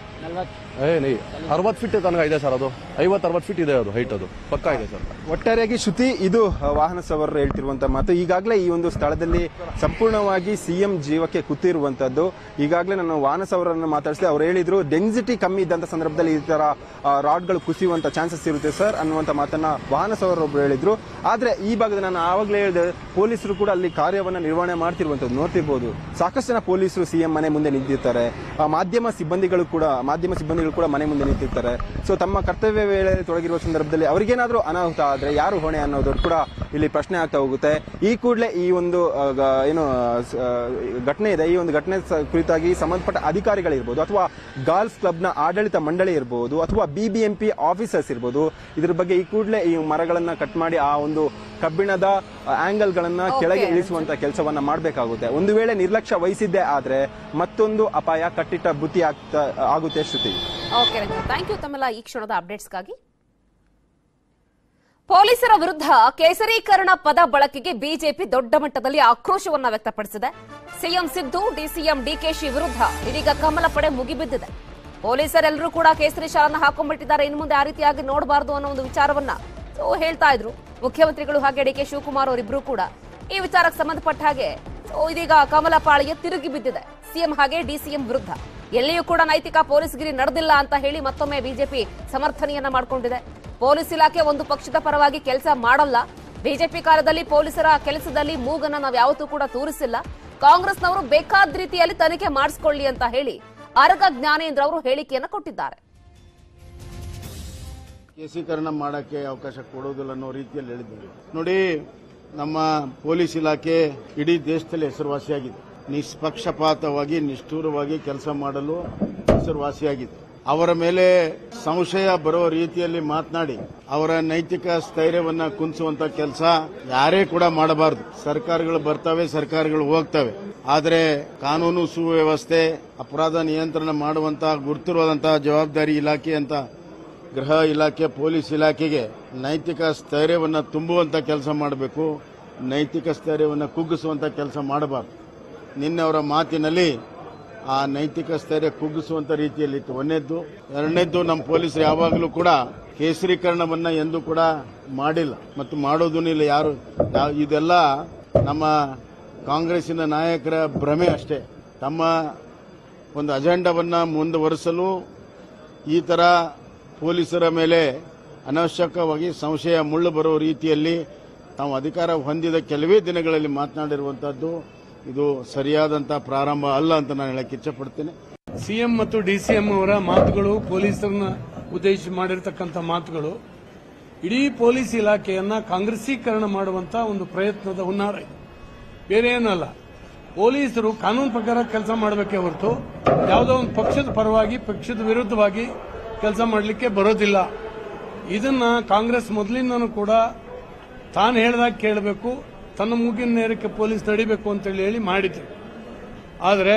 ಏ ನೀ ಅರವತ್ತು ಫೀಟ್ ತನಕ ಇದೆ ಸರ್ ಅದು ಐವತ್ತು ಅರವತ್ತು ಫೀಟ್ ಇದೆ ಅದು ಹೈಟ್ ಅದು ಪಕ್ಕ ಇದೆ ಸರ್ ಒಟ್ಟಾರೆಯಾಗಿ ಶ್ರುತಿ ಇದು ಆ, ವಾಹನ ಸವಾರರು ಹೇಳ್ತಿರುವಂತಹ ಮಾತು ಈಗಾಗಲೇ ಈ ಒಂದು ಸ್ಥಳದಲ್ಲಿ ಸಂಪೂರ್ಣವಾಗಿ ಸಿಎಂ ಜೀವಕ್ಕೆ ಕೂತಿರುವಂತದ್ದು ಈಗಾಗಲೇ ನಾನು ವಾಹನ ಸವಾರರನ್ನು ಮಾತಾಡಿಸಿದೆ ಅವ್ರು ಹೇಳಿದ್ರು ಡೆನ್ಸಿಟಿ ಕಮ್ಮಿ ಇದ್ದಂತ ಸಂದರ್ಭದಲ್ಲಿ ಈ ತರ ಆ, ರಾಡ್ಗಳು ಕುಸಿಯುವಂತ ಚಾನ್ಸಸ್ ಇರುತ್ತೆ ಸರ್ ಅನ್ನುವಂತ ಮಾತನ್ನ ವಾಹನ ಸವಾರರೊಬ್ರು ಹೇಳಿದ್ರು ಆದ್ರೆ ಈ ಭಾಗದ ನಾನು ಆವಾಗಲೇ ಹೇಳಿದೆ ಪೊಲೀಸರು ಕೂಡ ಅಲ್ಲಿ ಕಾರ್ಯವನ್ನ ನಿರ್ವಹಣೆ ಮಾಡ್ತಿರುವಂತದ್ದು ನೋಡ್ತಿರ್ಬೋದು ಸಾಕಷ್ಟು ಜನ ಪೊಲೀಸರು ಸಿಎಂ ಮನೆ ಮುಂದೆ ನಿಂತಿರ್ತಾರೆ ಆ, ಮಾಧ್ಯಮ ಸಿಬ್ಬಂದಿಗಳು ಕೂಡ ಮಾಧ್ಯಮ ಸಿಬ್ಬಂದಿಗಳು ಕೂಡ ಮನೆ ಮುಂದೆ ನಿಂತಿರ್ತಾರೆ ಸೊ ತಮ್ಮ ಕರ್ತವ್ಯ ವೇಳೆ ತೊಡಗಿರುವ ಸಂದರ್ಭದಲ್ಲಿ ಅವರಿಗೇನಾದ್ರೂ ಅನಾಹುತ ಆದ್ರೆ ಯಾರು ಹೊಣೆ ಅನ್ನೋದು ಕೂಡ ಇಲ್ಲಿ ಪ್ರಶ್ನೆ ಆಗ್ತಾ ಹೋಗುತ್ತೆ ಈ ಕೂಡಲೇ ಈ ಒಂದು ಆ, ಗ- ಏನು ಆ, ಸ- ಆ, ಘಟನೆ ಇದೆ ಈ ಒಂದು ಘಟನೆ ಸ- ಕುರಿತಾಗಿ ಸಂಬಂಧಪಟ್ಟ ಅಧಿಕಾರಿಗಳಿರ್ಬೋದು ಅಥವಾ ಗಾಲ್ಫ್ ಕ್ಲಬ್ನ ಆಡಳಿತ ಮಂಡಳಿ ಇರ್ಬೋದು ಅಥವಾ ಬಿಬಿಎಂಪಿ ಆಫೀಸರ್ಸ್ ಇರ್ಬೋದು ಇದ್ರ ಬಗ್ಗೆ ಈ ಕೂಡಲೇ ಈ ಮರಗಳನ್ನ ಕಟ್ ಮಾಡಿ ಆ ಒಂದು ಕಬ್ಬಿಣದ ಆಂಗಲ್ ಗಳನ್ನ ಕೆಳಗೆ ಇಳಿಸುವಂತ ಕೆಲಸವನ್ನ ಮಾಡಬೇಕಾಗುತ್ತೆ ಒಂದು ವೇಳೆ ನಿರ್ಲಕ್ಷ್ಯ ವಹಿಸಿದ್ದೇ ಆದ್ರೆ ಮತ್ತೊಂದು ಅಪಾಯ ಕಟ್ಟಿಟ್ಟ ಬುತ್ತಿ ಆಗ್ತಾ ಆಗುತ್ತೆ Shruti okay Ranjith thank you ತಮ್ಮೆಲ್ಲ ಈ ಕ್ಷಣದ ಅಪ್ಡೇಟ್ಸ್ಗಾಗಿ ಪೊಲೀಸರ ವಿರುದ್ಧ ಕೇಸರೀಕರಣ ಪದ ಬಳಕೆಗೆ ಬಿಜೆಪಿ ದೊಡ್ಡ ಮಟ್ಟದಲ್ಲಿ ಆಕ್ರೋಶವನ್ನ ವ್ಯಕ್ತಪಡಿಸಿದೆ ಸಿಎಂ ಸಿದ್ದು ಡಿಸಿಎಂ ಡಿಕೆಶಿ ವಿರುದ್ಧ ಇದೀಗ ಕಮಲ ಪಡೆ ಮುಗಿಬಿದ್ದಿದೆ ಪೊಲೀಸರೆಲ್ಲರೂ ಕೂಡ ಕೇಸರಿ ಶಾಲನ್ನ ಹಾಕೊಂಡ್ಬಿಟ್ಟಿದ್ದಾರೆ ಇನ್ನು ಮುಂದೆ ಆ ರೀತಿಯಾಗಿ ನೋಡಬಾರದು ಅನ್ನೋ ಒಂದು ವಿಚಾರವನ್ನ ಸೊ ಹೇಳ್ತಾ ಇದ್ರು ಮುಖ್ಯಮಂತ್ರಿಗಳು ಹಾಗೆ ಡಿ ಕೆ ಶಿವಕುಮಾರ್ ಅವರಿಬ್ರು ಕೂಡ ಈ ವಿಚಾರಕ್ಕೆ ಸಂಬಂಧಪಟ್ಟ ಹಾಗೆ ಸೊ ಇದೀಗ ಕಮಲ ಪಾಳಿಗೆ ತಿರುಗಿ ಬಿದ್ದಿದೆ ಸಿಎಂ ಹಾಗೆ ಡಿಸಿಎಂ ವಿರುದ್ಧ ಎಲ್ಲಿಯೂ ಕೂಡ ನೈತಿಕ ಪೊಲೀಸ್ಗಿರಿ ನಡೆದಿಲ್ಲ ಅಂತ ಹೇಳಿ ಮತ್ತೊಮ್ಮೆ ಬಿಜೆಪಿ ಸಮರ್ಥನೆಯನ್ನ ಮಾಡಿಕೊಂಡಿದೆ ಪೊಲೀಸ್ ಇಲಾಖೆ ಒಂದು ಪಕ್ಷದ ಪರವಾಗಿ ಕೆಲಸ ಮಾಡಲ್ಲ ಬಿಜೆಪಿ ಕಾಲದಲ್ಲಿ ಪೊಲೀಸರ ಕೆಲಸದಲ್ಲಿ ಮೂಗನ್ನ ನಾವು ಯಾವತ್ತೂ ಕೂಡ ತೋರಿಸಿಲ್ಲ ಕಾಂಗ್ರೆಸ್ನವರು ಬೇಕಾದ ರೀತಿಯಲ್ಲಿ ತನಿಖೆ ಮಾಡಿಸ್ಕೊಳ್ಳಿ ಅಂತ ಹೇಳಿ ಅರಗ ಜ್ಞಾನೇಂದ್ರ ಅವರು ಹೇಳಿಕೆಯನ್ನ ಕೊಟ್ಟಿದ್ದಾರೆ ಕೇಸೀಕರಣ ಮಾಡಕ್ಕೆ ಅವಕಾಶ ಕೊಡೋದಿಲ್ಲ ಅನ್ನೋ ರೀತಿಯಲ್ಲಿ ಹೇಳಿದ್ದಾರೆ ನೋಡಿ ನಮ್ಮ ಪೊಲೀಸ್ ಇಲಾಖೆ ಇಡೀ ದೇಶದಲ್ಲಿ ಹೆಸರುವಾಸಿಯಾಗಿದೆ ನಿಷ್ಪಕ್ಷಪಾತವಾಗಿ ನಿಷ್ಠೂರವಾಗಿ ಕೆಲಸ ಮಾಡಲು ಹೆಸರುವಾಸಿಯಾಗಿದೆ ಅವರ ಮೇಲೆ ಸಂಶಯ ಬರೋ ರೀತಿಯಲ್ಲಿ ಮಾತನಾಡಿ ಅವರ ನೈತಿಕ ಸ್ಥೈರ್ಯವನ್ನ ಕುಂದಿಸುವಂತ ಕೆಲಸ ಯಾರೇ ಕೂಡ ಮಾಡಬಾರದು ಸರ್ಕಾರಗಳು ಬರ್ತವೆ ಸರ್ಕಾರಗಳು ಹೋಗ್ತವೆ ಆದರೆ ಕಾನೂನು ಸುವ್ಯವಸ್ಥೆ ಅಪರಾಧ ನಿಯಂತ್ರಣ ಮಾಡುವಂತಹ ಗುರುತಿರುವಂತಹ ಜವಾಬ್ದಾರಿ ಇಲಾಖೆ ಅಂತ ಗೃಹ ಇಲಾಖೆ ಪೊಲೀಸ್ ಇಲಾಖೆಗೆ ನೈತಿಕ ಸ್ಥೈರ್ಯವನ್ನ ತುಂಬುವಂತ ಕೆಲಸ ಮಾಡಬೇಕು ನೈತಿಕ ಸ್ಥೈರ್ಯವನ್ನ ಕುಗ್ಗಿಸುವಂತ ಕೆಲಸ ಮಾಡಬಾರದು ನಿನ್ನೆ ಅವರ ಮಾತಿನಲ್ಲಿ ಆ ನೈತಿಕ ಸ್ಥೈರ್ಯ ಕುಗ್ಗಿಸುವಂತ ರೀತಿಯಲ್ಲಿತ್ತು ಒಂದನೇದ್ದು ಎರಡನೇದ್ದು ನಮ್ಮ ಪೊಲೀಸರು ಯಾವಾಗಲೂ ಕೂಡ ಕೇಸರೀಕರಣವನ್ನ ಎಂದೂ ಕೂಡ ಮಾಡಿಲ್ಲ ಮತ್ತು ಮಾಡೋದೂ ಇಲ್ಲ ಯಾರು ಯಾ- ಇದೆಲ್ಲ ನಮ್ಮ ಕಾಂಗ್ರೆಸ್ಸಿನ ನಾಯಕರ ಭ್ರಮೆ ಅಷ್ಟೇ ತಮ್ಮ ಒಂದು ಅಜೆಂಡವನ್ನ ಮುಂದುವರಿಸಲು ಈ ತರ ಪೊಲೀಸರ ಮೇಲೆ ಅನಾವಶ್ಯಕವಾಗಿ ಸಂಶಯ ಮುಳ್ಳು ಬರೋ ರೀತಿಯಲ್ಲಿ ತಾವು ಅಧಿಕಾರ ಹೊಂದಿದ ಕೆಲವೇ ದಿನಗಳಲ್ಲಿ ಮಾತನಾಡಿರುವಂತಹದ್ದು ಇದು ಸರಿಯಾದಂತಹ ಪ್ರಾರಂಭ ಅಲ್ಲ ಅಂತ ನಾನು ಹೇಳಕ್ಕೆ ಇಚ್ಛಪಡ್ತೇನೆ ಸಿಎಂ ಮತ್ತು ಡಿಸಿಎಂ ಅವರ ಮಾತುಗಳು ಪೊಲೀಸರನ್ನ ಉದ್ದೇಶಿಸಿ ಮಾಡಿರ್ತಕ್ಕಂಥ ಮಾತುಗಳು ಇಡೀ ಪೊಲೀಸ್ ಇಲಾಖೆಯನ್ನ ಕಾಂಗ್ರೆಸ್ಸೀಕರಣ ಮಾಡುವಂತ ಒಂದು ಪ್ರಯತ್ನದ ಹುನ್ನಾರ ಇದು ಬೇರೆ ಏನಲ್ಲ ಪೊಲೀಸರು ಕಾನೂನು ಪ್ರಕಾರ ಕೆಲಸ ಮಾಡಬೇಕೇ ಹೊರತು ಯಾವುದೋ ಒಂದು ಪಕ್ಷದ ಪರವಾಗಿ ಪಕ್ಷದ ವಿರುದ್ಧವಾಗಿ ಕೆಲಸ ಮಾಡಲಿಕ್ಕೆ ಬರೋದಿಲ್ಲ ಇದನ್ನ ಕಾಂಗ್ರೆಸ್ ಮೊದಲಿಂದನೂ ಕೂಡ ತಾನು ಹೇಳಿದಾಗ ಕೇಳಬೇಕು ತನ್ನ ಮೂಗಿನ ನೇರಕ್ಕೆ ಪೊಲೀಸ್ ನಡಿಬೇಕು ಅಂತೇಳಿ ಹೇಳಿ ಮಾಡಿದ್ರು ಆದರೆ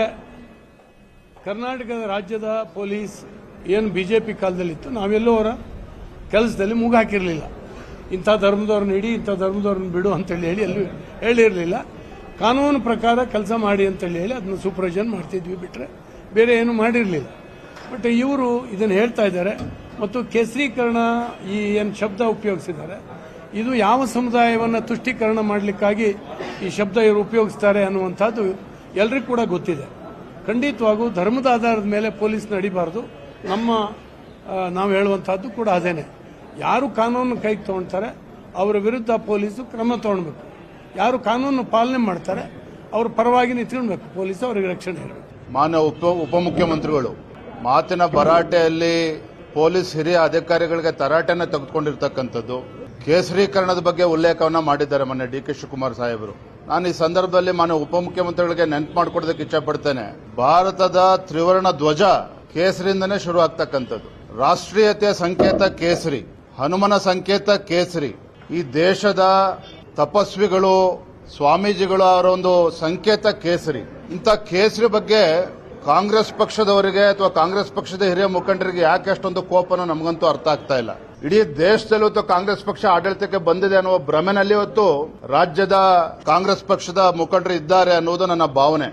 ಕರ್ನಾಟಕದ ರಾಜ್ಯದ ಪೊಲೀಸ್ ಏನು ಬಿಜೆಪಿ ಕಾಲದಲ್ಲಿತ್ತು ನಾವೆಲ್ಲೂ ಅವರ ಕೆಲಸದಲ್ಲಿ ಮೂಗು ಹಾಕಿರಲಿಲ್ಲ ಇಂಥ ಧರ್ಮದವ್ರನ್ನ ಇಡಿ ಇಂಥ ಧರ್ಮದವ್ರನ್ನ ಬಿಡು ಅಂತೇಳಿ ಹೇಳಿ ಎಲ್ಲೂ ಹೇಳಿರಲಿಲ್ಲ ಕಾನೂನು ಪ್ರಕಾರ ಕೆಲಸ ಮಾಡಿ ಅಂತೇಳಿ ಹೇಳಿ ಅದನ್ನ ಸೂಪರ್ವೈಸನ್ ಮಾಡ್ತಿದ್ವಿ ಬಿಟ್ರೆ ಬೇರೆ ಏನು ಮಾಡಿರಲಿಲ್ಲ ಬಟ್ ಇವರು ಇದನ್ನು ಹೇಳ್ತಾ ಇದ್ದಾರೆ ಮತ್ತು ಕೇಸರೀಕರಣ ಈ ಏನು ಶಬ್ದ ಉಪಯೋಗಿಸಿದ್ದಾರೆ ಇದು ಯಾವ ಸಮುದಾಯವನ್ನು ತುಷ್ಟೀಕರಣ ಮಾಡಲಿಕ್ಕಾಗಿ ಈ ಶಬ್ದ ಇವರು ಉಪಯೋಗಿಸ್ತಾರೆ ಅನ್ನುವಂಥದ್ದು ಎಲ್ರಿಗೂ ಕೂಡ ಗೊತ್ತಿದೆ ಖಂಡಿತವಾಗೂ ಧರ್ಮದ ಆಧಾರದ ಮೇಲೆ ಪೊಲೀಸ್ ನಡಿಬಾರ್ದು ನಮ್ಮ ಆ, ನಾವು ಹೇಳುವಂತಹದ್ದು ಕೂಡ ಅದೇನೆ ಯಾರು ಕಾನೂನು ಕೈಗೆ ತಗೊಳ್ತಾರೆ ಅವರ ವಿರುದ್ಧ ಪೊಲೀಸು ಕ್ರಮ ತಗೊಳ್ಬೇಕು ಯಾರು ಕಾನೂನು ಪಾಲನೆ ಮಾಡ್ತಾರೆ ಅವ್ರ ಪರವಾಗಿ ನಿಂತ್ಕೊಳ್ಬೇಕು ಪೊಲೀಸ್ ಅವರಿಗೆ ರಕ್ಷಣೆ ಇರಬೇಕು ಮಾನ್ಯ ಉಪ ಉಪಮುಖ್ಯಮಂತ್ರಿಗಳು ಮಾತಿನ ಭರಾಟೆಯಲ್ಲಿ ಪೊಲೀಸ್ ಹಿರಿಯ ಅಧಿಕಾರಿಗಳಿಗೆ ತರಾಟೆನ ತೆಗೆದುಕೊಂಡಿರ್ತಕ್ಕಂಥದ್ದು ಕೇಸರೀಕರಣದ ಬಗ್ಗೆ ಉಲ್ಲೇಖವನ್ನ ಮಾಡಿದ್ದಾರೆ ಮೊನ್ನೆ ಡಿ ಕೆ ಶಿವಕುಮಾರ್ ಸಾಹೇಬರು ನಾನು ಈ ಸಂದರ್ಭದಲ್ಲಿ ಮಾನ್ಯ ಉಪಮುಖ್ಯಮಂತ್ರಿಗಳಿಗೆ ನೆನಪು ಮಾಡಿಕೊಡೋದಕ್ಕೆ ಇಚ್ಛಪಡ್ತೇನೆ ಭಾರತದ ತ್ರಿವರ್ಣ ಧ್ವಜ ಕೇಸರಿಯಿಂದನೇ ಶುರು ಆಗ್ತಕ್ಕಂಥದ್ದು ರಾಷ್ಟ್ರೀಯತೆಯ ಸಂಕೇತ ಕೇಸರಿ ಹನುಮನ ಸಂಕೇತ ಕೇಸರಿ ಈ ದೇಶದ ತಪಸ್ವಿಗಳು ಸ್ವಾಮೀಜಿಗಳು ಅವರ ಒಂದು ಸಂಕೇತ ಕೇಸರಿ ಇಂಥ ಕೇಸರಿ ಬಗ್ಗೆ ಕಾಂಗ್ರೆಸ್ ಪಕ್ಷದವರಿಗೆ ಅಥವಾ ಕಾಂಗ್ರೆಸ್ ಪಕ್ಷದ ಹಿರಿಯ ಮುಖಂಡರಿಗೆ ಯಾಕೆ ಅಷ್ಟೊಂದು ಕೋಪನ ನಮಗಂತೂ ಅರ್ಥ ಆಗ್ತಾ ಇಲ್ಲ ಇಡೀ ದೇಶದಲ್ಲಿ ಇವತ್ತು ಕಾಂಗ್ರೆಸ್ ಪಕ್ಷ ಆಡಳಿತಕ್ಕೆ ಬಂದಿದೆ ಅನ್ನುವ ಭ್ರಮೆನಲ್ಲಿ ಇವತ್ತು ರಾಜ್ಯದ ಕಾಂಗ್ರೆಸ್ ಪಕ್ಷದ ಮುಖಂಡರು ಇದ್ದಾರೆ ಅನ್ನುವುದು ನನ್ನ ಭಾವನೆ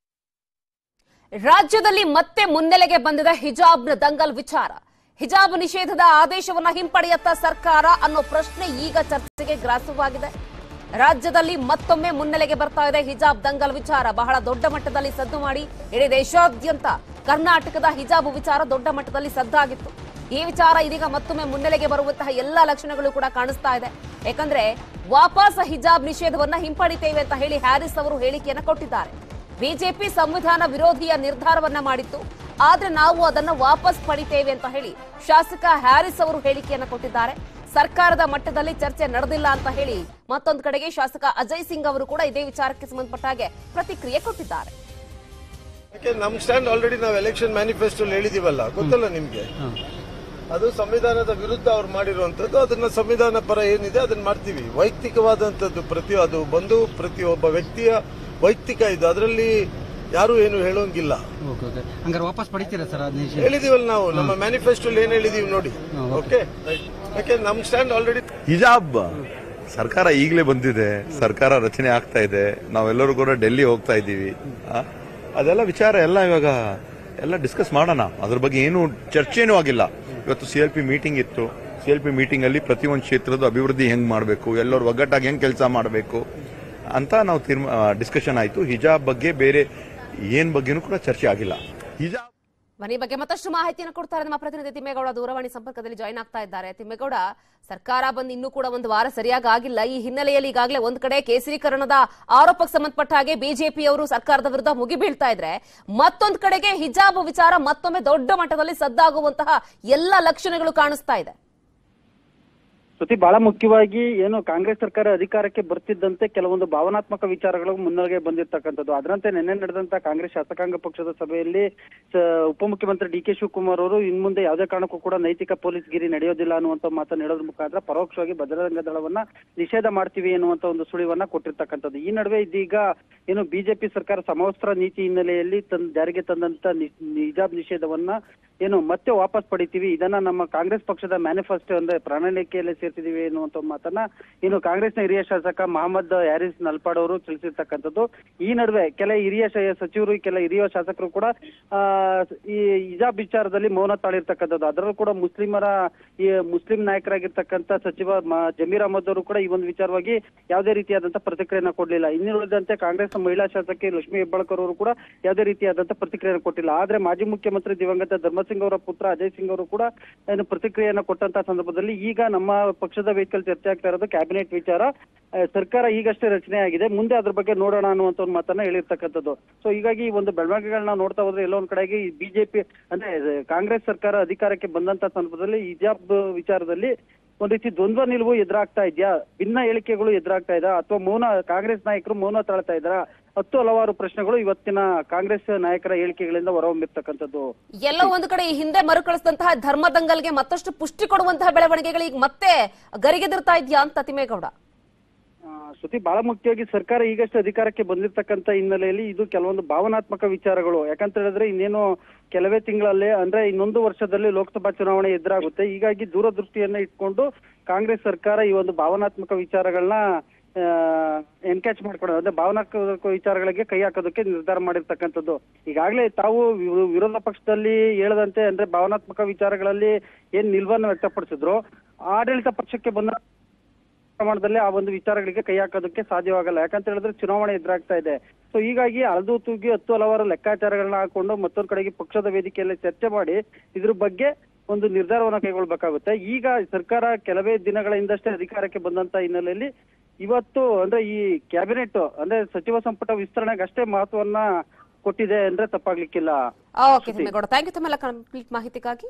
ರಾಜ್ಯದಲ್ಲಿ ಮತ್ತೆ ಮುನ್ನೆಲೆಗೆ ಬಂದಿದೆ ಹಿಜಾಬ್ನ ದಂಗಲ್ ವಿಚಾರ ಹಿಜಾಬ್ ನಿಷೇಧದ ಆದೇಶವನ್ನ ಹಿಂಪಡೆಯತ್ತ ಸರ್ಕಾರ ಅನ್ನೋ ಪ್ರಶ್ನೆ ಈಗ ಚರ್ಚೆಗೆ ಗ್ರಾಸವಾಗಿದೆ ರಾಜ್ಯದಲ್ಲಿ ಮತ್ತೊಮ್ಮೆ ಮುನ್ನೆಲೆಗೆ ಬರ್ತಾ ಇದೆ ಹಿಜಾಬ್ ದಂಗಲ್ ವಿಚಾರ ಬಹಳ ದೊಡ್ಡ ಮಟ್ಟದಲ್ಲಿ ಸದ್ದು ಮಾಡಿ ಇಡೀ ದೇಶಾದ್ಯಂತ ಕರ್ನಾಟಕದ ಹಿಜಾಬ್ ವಿಚಾರ ದೊಡ್ಡ ಮಟ್ಟದಲ್ಲಿ ಸದ್ದಾಗಿತ್ತು ಈ ವಿಚಾರ ಇದೀಗ ಮತ್ತೊಮ್ಮೆ ಮುನ್ನೆಲೆಗೆ ಬರುವಂತಹ ಎಲ್ಲಾ ಲಕ್ಷಣಗಳು ಕೂಡ ಕಾಣಿಸ್ತಾ ಇದೆ ಯಾಕಂದ್ರೆ ವಾಪಸ್ ಹಿಜಾಬ್ ನಿಷೇಧವನ್ನ ಹಿಂಪಡಿತೇವೆ ಅಂತ ಹೇಳಿ ಹ್ಯಾರಿಸ್ ಅವರು ಹೇಳಿಕೆಯನ್ನ ಕೊಟ್ಟಿದ್ದಾರೆ ಬಿಜೆಪಿ ಸಂವಿಧಾನ ವಿರೋಧಿಯ ನಿರ್ಧಾರವನ್ನ ಮಾಡಿತ್ತು ಆದ್ರೆ ನಾವು ಅದನ್ನ ವಾಪಸ್ ಪಡಿತೇವೆ ಅಂತ ಹೇಳಿ ಶಾಸಕ ಹ್ಯಾರಿಸ್ ಅವರು ಹೇಳಿಕೆಯನ್ನ ಕೊಟ್ಟಿದ್ದಾರೆ ಸರ್ಕಾರದ ಮಟ್ಟದಲ್ಲಿ ಚರ್ಚೆ ನಡೆದಿಲ್ಲ ಅಂತ ಹೇಳಿ ಮತ್ತೊಂದು ಕಡೆಗೆ ಶಾಸಕ ಅಜಯ್ ಸಿಂಗ್ ಅವರು ಕೂಡ ಇದೇ ವಿಚಾರಕ್ಕೆ ಸಂಬಂಧಪಟ್ಟ ಹಾಗೆ ಪ್ರತಿಕ್ರಿಯೆ ಕೊಟ್ಟಿದ್ದಾರೆ ಯಾಕೆ ನಮ್ ಸ್ಟ್ಯಾಂಡ್ ಆಲ್ರೆಡಿ ನಾವು ಎಲೆಕ್ಷನ್ ಮ್ಯಾನಿಫೆಸ್ಟೋ ಹೇಳಿದೀವಲ್ಲ ಗೊತ್ತಲ್ಲ ನಿಮ್ಗೆ ಅದು ಸಂವಿಧಾನದ ವಿರುದ್ಧ ಅವ್ರು ಮಾಡಿರುವಂತದ್ದು ಅದನ್ನ ಸಂವಿಧಾನ ಪರ ಏನಿದೆ ಅದನ್ನ ಮಾಡ್ತೀವಿ ವೈಯಕ್ತಿಕವಾದಂತದ್ದು ಪ್ರತಿ ಅದು ಬಂದು ಪ್ರತಿಯೊಬ್ಬ ವ್ಯಕ್ತಿಯ ವೈಯಕ್ತಿಕ ಇದು ಅದರಲ್ಲಿ ಯಾರು ಏನು ಹೇಳೋಂಗಿಲ್ಲ ಓಕೆ ಓಕೆ ಹಂಗಾರೆ ವಾಪಸ್ ಪಡಿತೀರಾ ಸರ್ ಹದಿನೈದು ಹೇಳಿದೀವಲ್ಲ ನಾವು ನಮ್ಮ ಮ್ಯಾನಿಫೆಸ್ಟೋ ಏನ್ ಹೇಳಿದೀವಿ ನೋಡಿ ಓಕೆ ಯಾಕೆ ನಮ್ ಸ್ಟ್ಯಾಂಡ್ ಆಲ್ರೆಡಿ ಹಿಜಾಬ್ ಸರ್ಕಾರ ಈಗಲೇ ಬಂದಿದೆ ಸರ್ಕಾರ ರಚನೆ ಆಗ್ತಾ ಇದೆ ನಾವೆಲ್ಲರೂ ಕೂಡ ಡೆಲ್ಲಿ ಹೋಗ್ತಾ ಇದ್ದೀವಿ ಆ, ಅದೆಲ್ಲ ವಿಚಾರ ಎಲ್ಲ ಇವಾಗ ಎಲ್ಲ ಡಿಸ್ಕಸ್ ಮಾಡೋಣ ಅದ್ರ ಬಗ್ಗೆ ಏನು ಚರ್ಚೆನೂ ಆಗಿಲ್ಲ ಇವತ್ತು ಸಿ ಎಲ್ ಪಿ ಮೀಟಿಂಗ್ ಇತ್ತು ಸಿ ಎಲ್ ಪಿ ಮೀಟಿಂಗ್ ಅಲ್ಲಿ ಪ್ರತಿಯೊಂದು ಕ್ಷೇತ್ರದ ಅಭಿವೃದ್ಧಿ ಹೆಂಗ್ ಮಾಡಬೇಕು ಎಲ್ಲರೂ ಒಗ್ಗಟ್ಟಾಗಿ ಹೆಂಗ್ ಕೆಲಸ ಮಾಡಬೇಕು ಅಂತ ನಾವು ತೀರ್ಮಾ ಡಿಸ್ಕಷನ್ ಆಯ್ತು ಹಿಜಾಬ್ ಬಗ್ಗೆ ಬೇರೆ ಏನ್ ಬಗ್ಗೆನೂ ಕೂಡ ಚರ್ಚೆ ಆಗಿಲ್ಲ ಹಿಜಾಬ್ ಬನ್ನಿ ಈ ಬಗ್ಗೆ ಮತ್ತಷ್ಟು ಮಾಹಿತಿಯನ್ನು ಕೊಡ್ತಾರೆ ನಮ್ಮ ಪ್ರತಿನಿಧಿ ತಿಮ್ಮೇಗೌಡ ದೂರವಾಣಿ ಸಂಪರ್ಕದಲ್ಲಿ ಜಾಯ್ನ್ ಆಗ್ತಾ ಇದ್ದಾರೆ ತಿಮ್ಮೇಗೌಡ ಸರ್ಕಾರ ಬಂದು ಇನ್ನೂ ಕೂಡ ಒಂದು ವಾರ ಸರಿಯಾಗಿ ಆಗಿಲ್ಲ ಈ ಹಿನ್ನೆಲೆಯಲ್ಲಿ ಈಗಾಗಲೇ ಒಂದ್ ಕಡೆ ಕೇಸರೀಕರಣದ ಆರೋಪಕ್ಕೆ ಸಂಬಂಧಪಟ್ಟ ಹಾಗೆ ಬಿಜೆಪಿಯವರು ಸರ್ಕಾರದ ವಿರುದ್ಧ ಮುಗಿ ಬೀಳ್ತಾ ಇದ್ರೆ ಮತ್ತೊಂದ್ ಕಡೆಗೆ ಹಿಜಾಬ್ ವಿಚಾರ ಮತ್ತೊಮ್ಮೆ ದೊಡ್ಡ ಮಟ್ಟದಲ್ಲಿ ಸದ್ದಾಗುವಂತಹ ಎಲ್ಲ ಲಕ್ಷಣಗಳು ಕಾಣಿಸ್ತಾ ಇದೆ ಶ್ರುತಿ ಬಹಳ ಮುಖ್ಯವಾಗಿ ಏನು ಕಾಂಗ್ರೆಸ್ ಸರ್ಕಾರ ಅಧಿಕಾರಕ್ಕೆ ಬರ್ತಿದ್ದಂತೆ ಕೆಲವೊಂದು ಭಾವನಾತ್ಮಕ ವಿಚಾರಗಳು ಮುನ್ನೆಲೆಗೆ ಬಂದಿರ್ತಕ್ಕಂಥದ್ದು ಅದರಂತೆ ನಿನ್ನೆ ನಡೆದಂತ ಕಾಂಗ್ರೆಸ್ ಶಾಸಕಾಂಗ ಪಕ್ಷದ ಸಭೆಯಲ್ಲಿ ಸ- ಉಪಮುಖ್ಯಮಂತ್ರಿ ಡಿ ಕೆ ಶಿವಕುಮಾರ್ ಅವರು ಇನ್ ಮುಂದೆ ಯಾವುದೇ ಕಾರಣಕ್ಕೂ ಕೂಡ ನೈತಿಕ ಪೊಲೀಸ್ ಗಿರಿ ನಡೆಯೋದಿಲ್ಲ ಅನ್ನುವಂತ ಮಾತನ್ನು ಹೇಳೋದ್ರ ಮುಖಾಂತರ ಪರೋಕ್ಷವಾಗಿ ಬಜರಂಗ ದಳವನ್ನ ನಿಷೇಧ ಮಾಡ್ತೀವಿ ಎನ್ನುವಂತ ಒಂದು ಸುಳಿವನ್ನ ಕೊಟ್ಟಿರ್ತಕ್ಕಂಥದ್ದು ಈ ನಡುವೆ ಇದೀಗ ಏನು ಬಿಜೆಪಿ ಸರ್ಕಾರ ಸಮವಸ್ತ್ರ ನೀತಿ ಹಿನ್ನೆಲೆಯಲ್ಲಿ ತನ್ ಜಾರಿಗೆ ತಂದಂತ ನಿ- ಹಿಜಾಬ್ ನಿಷೇಧವನ್ನ ಏನು ಮತ್ತೆ ವಾಪಸ್ ಪಡಿತೀವಿ ಇದನ್ನ ನಮ್ಮ ಕಾಂಗ್ರೆಸ್ ಪಕ್ಷದ ಮ್ಯಾನಿಫೆಸ್ಟೋ ಅಂದ್ರೆ ಪ್ರಣಾಳಿಕೆಯಲ್ಲಿ ಸೇರ್ತಿದೀವಿ ಎನ್ನುವಂತ ಮಾತನ್ನ ಇನ್ನು ಕಾಂಗ್ರೆಸ್ನ ಹಿರಿಯ ಶಾಸಕ ಮಹಮ್ಮದ್ ಹ್ಯಾರಿಸ್ ನಲ್ಪಾಡ್ ಅವರು ತಿಳಿಸಿರ್ತಕ್ಕಂಥದ್ದು ಈ ನಡುವೆ ಕೆಲ ಹಿರಿಯ ಶ- ಸಚಿವರು ಕೆಲ ಹಿರಿಯ ಶಾಸಕರು ಕೂಡ ಆ ಈ ಹಿಜಾಬ್ ವಿಚಾರದಲ್ಲಿ ಮೌನ ತಾಳಿರ್ತಕ್ಕಂಥದ್ದು ಅದರಲ್ಲೂ ಕೂಡ ಮುಸ್ಲಿಮರ ಈ ಮುಸ್ಲಿಂ ನಾಯಕರಾಗಿರ್ತಕ್ಕಂಥ ಸಚಿವ ಮ- ಜಮೀರ್ ಅಹಮದ್ ಅವರು ಕೂಡ ಈ ಒಂದು ವಿಚಾರವಾಗಿ ಯಾವುದೇ ರೀತಿಯಾದಂತ ಪ್ರತಿಕ್ರಿಯೆನ ಕೊಡ್ಲಿಲ್ಲ ಇನ್ನುಳಿದಂತೆ ಕಾಂಗ್ರೆಸ್ ಮಹಿಳಾ ಶಾಸಕಿ ಲಕ್ಷ್ಮೀ ಹೆಬ್ಬಾಳ್ಕರ್ ಅವರು ಕೂಡ ಯಾವುದೇ ರೀತಿಯಾದಂತ ಪ್ರತಿಕ್ರಿಯೆನ ಕೊಟ್ಟಿಲ್ಲ ಆದ್ರೆ ಮಾಜಿ ಮುಖ್ಯಮಂತ್ರಿ ದಿವಂಗತ ಧರ್ಮಸಿಂಗ್ ಅವರ ಪುತ್ರ ಅಜಯ್ ಸಿಂಗ್ ಅವರು ಕೂಡ ಏನು ಪ್ರತಿಕ್ರಿಯೆಯನ್ನ ಕೊಟ್ಟಂತ ಸಂದರ್ಭದಲ್ಲಿ ಈಗ ನಮ್ಮ ಪಕ್ಷದ ವೇದಿಕೆಯಲ್ಲಿ ಚರ್ಚೆ ಆಗ್ತಾ ಇರೋದು ಕ್ಯಾಬಿನೆಟ್ ವಿಚಾರ ಆ, ಸರ್ಕಾರ ಈಗಷ್ಟೇ ರಚನೆ ಆಗಿದೆ ಮುಂದೆ ಅದ್ರ ಬಗ್ಗೆ ನೋಡೋಣ ಅನ್ನುವಂತ ಒಂದು ಮಾತನ್ನ ಹೇಳಿರ್ತಕ್ಕಂಥದ್ದು ಸೊ ಹೀಗಾಗಿ ಈ ಒಂದು ಬೆಳವಣಿಗೆಗಳನ್ನ ನೋಡ್ತಾ ಹೋದ್ರೆ ಎಲ್ಲೋ ಒಂದ್ ಕಡೆಗೆ ಈ ಬಿಜೆಪಿ ಅಂದ್ರೆ ಇದು ಕಾಂಗ್ರೆಸ್ ಸರ್ಕಾರ ಅಧಿಕಾರಕ್ಕೆ ಬಂದಂತ ಸಂದರ್ಭದಲ್ಲಿ ಹಿಜಾಬ್ ವಿಚಾರದಲ್ಲಿ ಒಂದ್ ರೀತಿ ದ್ವಂದ್ವ ನಿಲುವು ಎದುರಾಗ್ತಾ ಇದೆಯಾ ಭಿನ್ನ ಹೇಳಿಕೆಗಳು ಎದುರಾಗ್ತಾ ಇದಾ ಅಥವಾ ಮೌನ ಕಾಂಗ್ರೆಸ್ ನಾಯಕರು ಮೌನ ತಾಳ್ತಾ ಇದ್ದಾರಾ ಹತ್ತು ಹಲವಾರು ಪ್ರಶ್ನೆಗಳು ಇವತ್ತಿನ ಕಾಂಗ್ರೆಸ್ ನಾಯಕರ ಹೇಳಿಕೆಗಳಿಂದ ಹೊರಹೊಮ್ಮಿರ್ತಕ್ಕಂಥದ್ದು ಎಲ್ಲೋ ಒಂದು ಕಡೆ ಈ ಹಿಂದೆ ಮರುಕಳಿಸಿದಂತಹ ಧರ್ಮದಂಗಲ್ಗೆ ಮತ್ತಷ್ಟು ಪುಷ್ಟಿ ಕೊಡುವಂತಹ ಬೆಳವಣಿಗೆಗಳು ಈಗ ಮತ್ತೆ ಗರಿಗೆದಿರ್ತಾ ಇದೆಯಾ ಅಂತ ತಿಮ್ಮೇಗೌಡ ಆ, ಶ್ರುತಿ ಬಹಳ ಮುಖ್ಯವಾಗಿ ಸರ್ಕಾರ ಈಗಷ್ಟೇ ಅಧಿಕಾರಕ್ಕೆ ಬಂದಿರತಕ್ಕಂತ ಹಿನ್ನೆಲೆಯಲ್ಲಿ ಇದು ಕೆಲವೊಂದು ಭಾವನಾತ್ಮಕ ವಿಚಾರಗಳು ಯಾಕಂತ ಹೇಳಿದ್ರೆ ಇನ್ನೇನು ಕೆಲವೇ ತಿಂಗಳಲ್ಲೇ ಅಂದ್ರೆ ಇನ್ನೊಂದು ವರ್ಷದಲ್ಲಿ ಲೋಕಸಭಾ ಚುನಾವಣೆ ಎದುರಾಗುತ್ತೆ ಹೀಗಾಗಿ ದೂರದೃಷ್ಟಿಯನ್ನ ಇಟ್ಕೊಂಡು ಕಾಂಗ್ರೆಸ್ ಸರ್ಕಾರ ಈ ಒಂದು ಭಾವನಾತ್ಮಕ ವಿಚಾರಗಳನ್ನ ಎನ್ಕ್ಯಾಚ್ ಮಾಡ್ಕೊಳ್ಳೋದು ಅಂದ್ರೆ ಭಾವನಾತ್ಮಕ ವಿಚಾರಗಳಿಗೆ ಕೈ ಹಾಕೋದಕ್ಕೆ ನಿರ್ಧಾರ ಮಾಡಿರ್ತಕ್ಕಂಥದ್ದು ಈಗಾಗಲೇ ತಾವು ವಿರೋ- ವಿರೋಧ ಪಕ್ಷದಲ್ಲಿ ಹೇಳದಂತೆ ಅಂದ್ರೆ ಭಾವನಾತ್ಮಕ ವಿಚಾರಗಳಲ್ಲಿ ಏನ್ ನಿಲ್ವನ್ನು ವ್ಯಕ್ತಪಡಿಸಿದ್ರು ಆಡಳಿತ ಪಕ್ಷಕ್ಕೆ ಬಂದ ಪ್ರಮಾಣದಲ್ಲಿ ಆ ಒಂದು ವಿಚಾರಗಳಿಗೆ ಕೈ ಹಾಕೋದಕ್ಕೆ ಸಾಧ್ಯವಾಗಲ್ಲ ಯಾಕಂತ ಹೇಳಿದ್ರೆ ಚುನಾವಣೆ ಎದುರಾಗ್ತಾ ಇದೆ ಸೊ ಹೀಗಾಗಿ ಅಳದು ತೂಗಿ ಹತ್ತು ಹಲವಾರು ಲೆಕ್ಕಾಚಾರಗಳನ್ನ ಹಾಕೊಂಡು ಮತ್ತೊಂದು ಕಡೆಗೆ ಪಕ್ಷದ ವೇದಿಕೆಯಲ್ಲಿ ಚರ್ಚೆ ಮಾಡಿ ಇದ್ರ ಬಗ್ಗೆ ಒಂದು ನಿರ್ಧಾರವನ್ನ ಕೈಗೊಳ್ಬೇಕಾಗುತ್ತೆ ಈಗ ಸರ್ಕಾರ ಕೆಲವೇ ದಿನಗಳ ಹಿಂದಷ್ಟೇ ಅಧಿಕಾರಕ್ಕೆ ಬಂದಂತ ಹಿನ್ನೆಲೆಯಲ್ಲಿ ಇವತ್ತು ಅಂದ್ರೆ ಈ ಕ್ಯಾಬಿನೆಟ್ ಅಂದ್ರೆ ಸಚಿವ ಸಂಪುಟ ವಿಸ್ತರಣೆಗೆ ಅಷ್ಟೇ ಮಹತ್ವವನ್ನ ಕೊಟ್ಟಿದೆ ಅಂದ್ರೆ ತಪ್ಪಾಗ್ಲಿಕ್ಕಿಲ್ಲ ಓಕೆ ತಿಮ್ಮೇಗೌಡ ಥ್ಯಾಂಕ್ ಯು ತಮ್ಮೆಲ್ಲ ಕಂಪ್ಲೀಟ್ ಮಾಹಿತಿಗಾಗಿ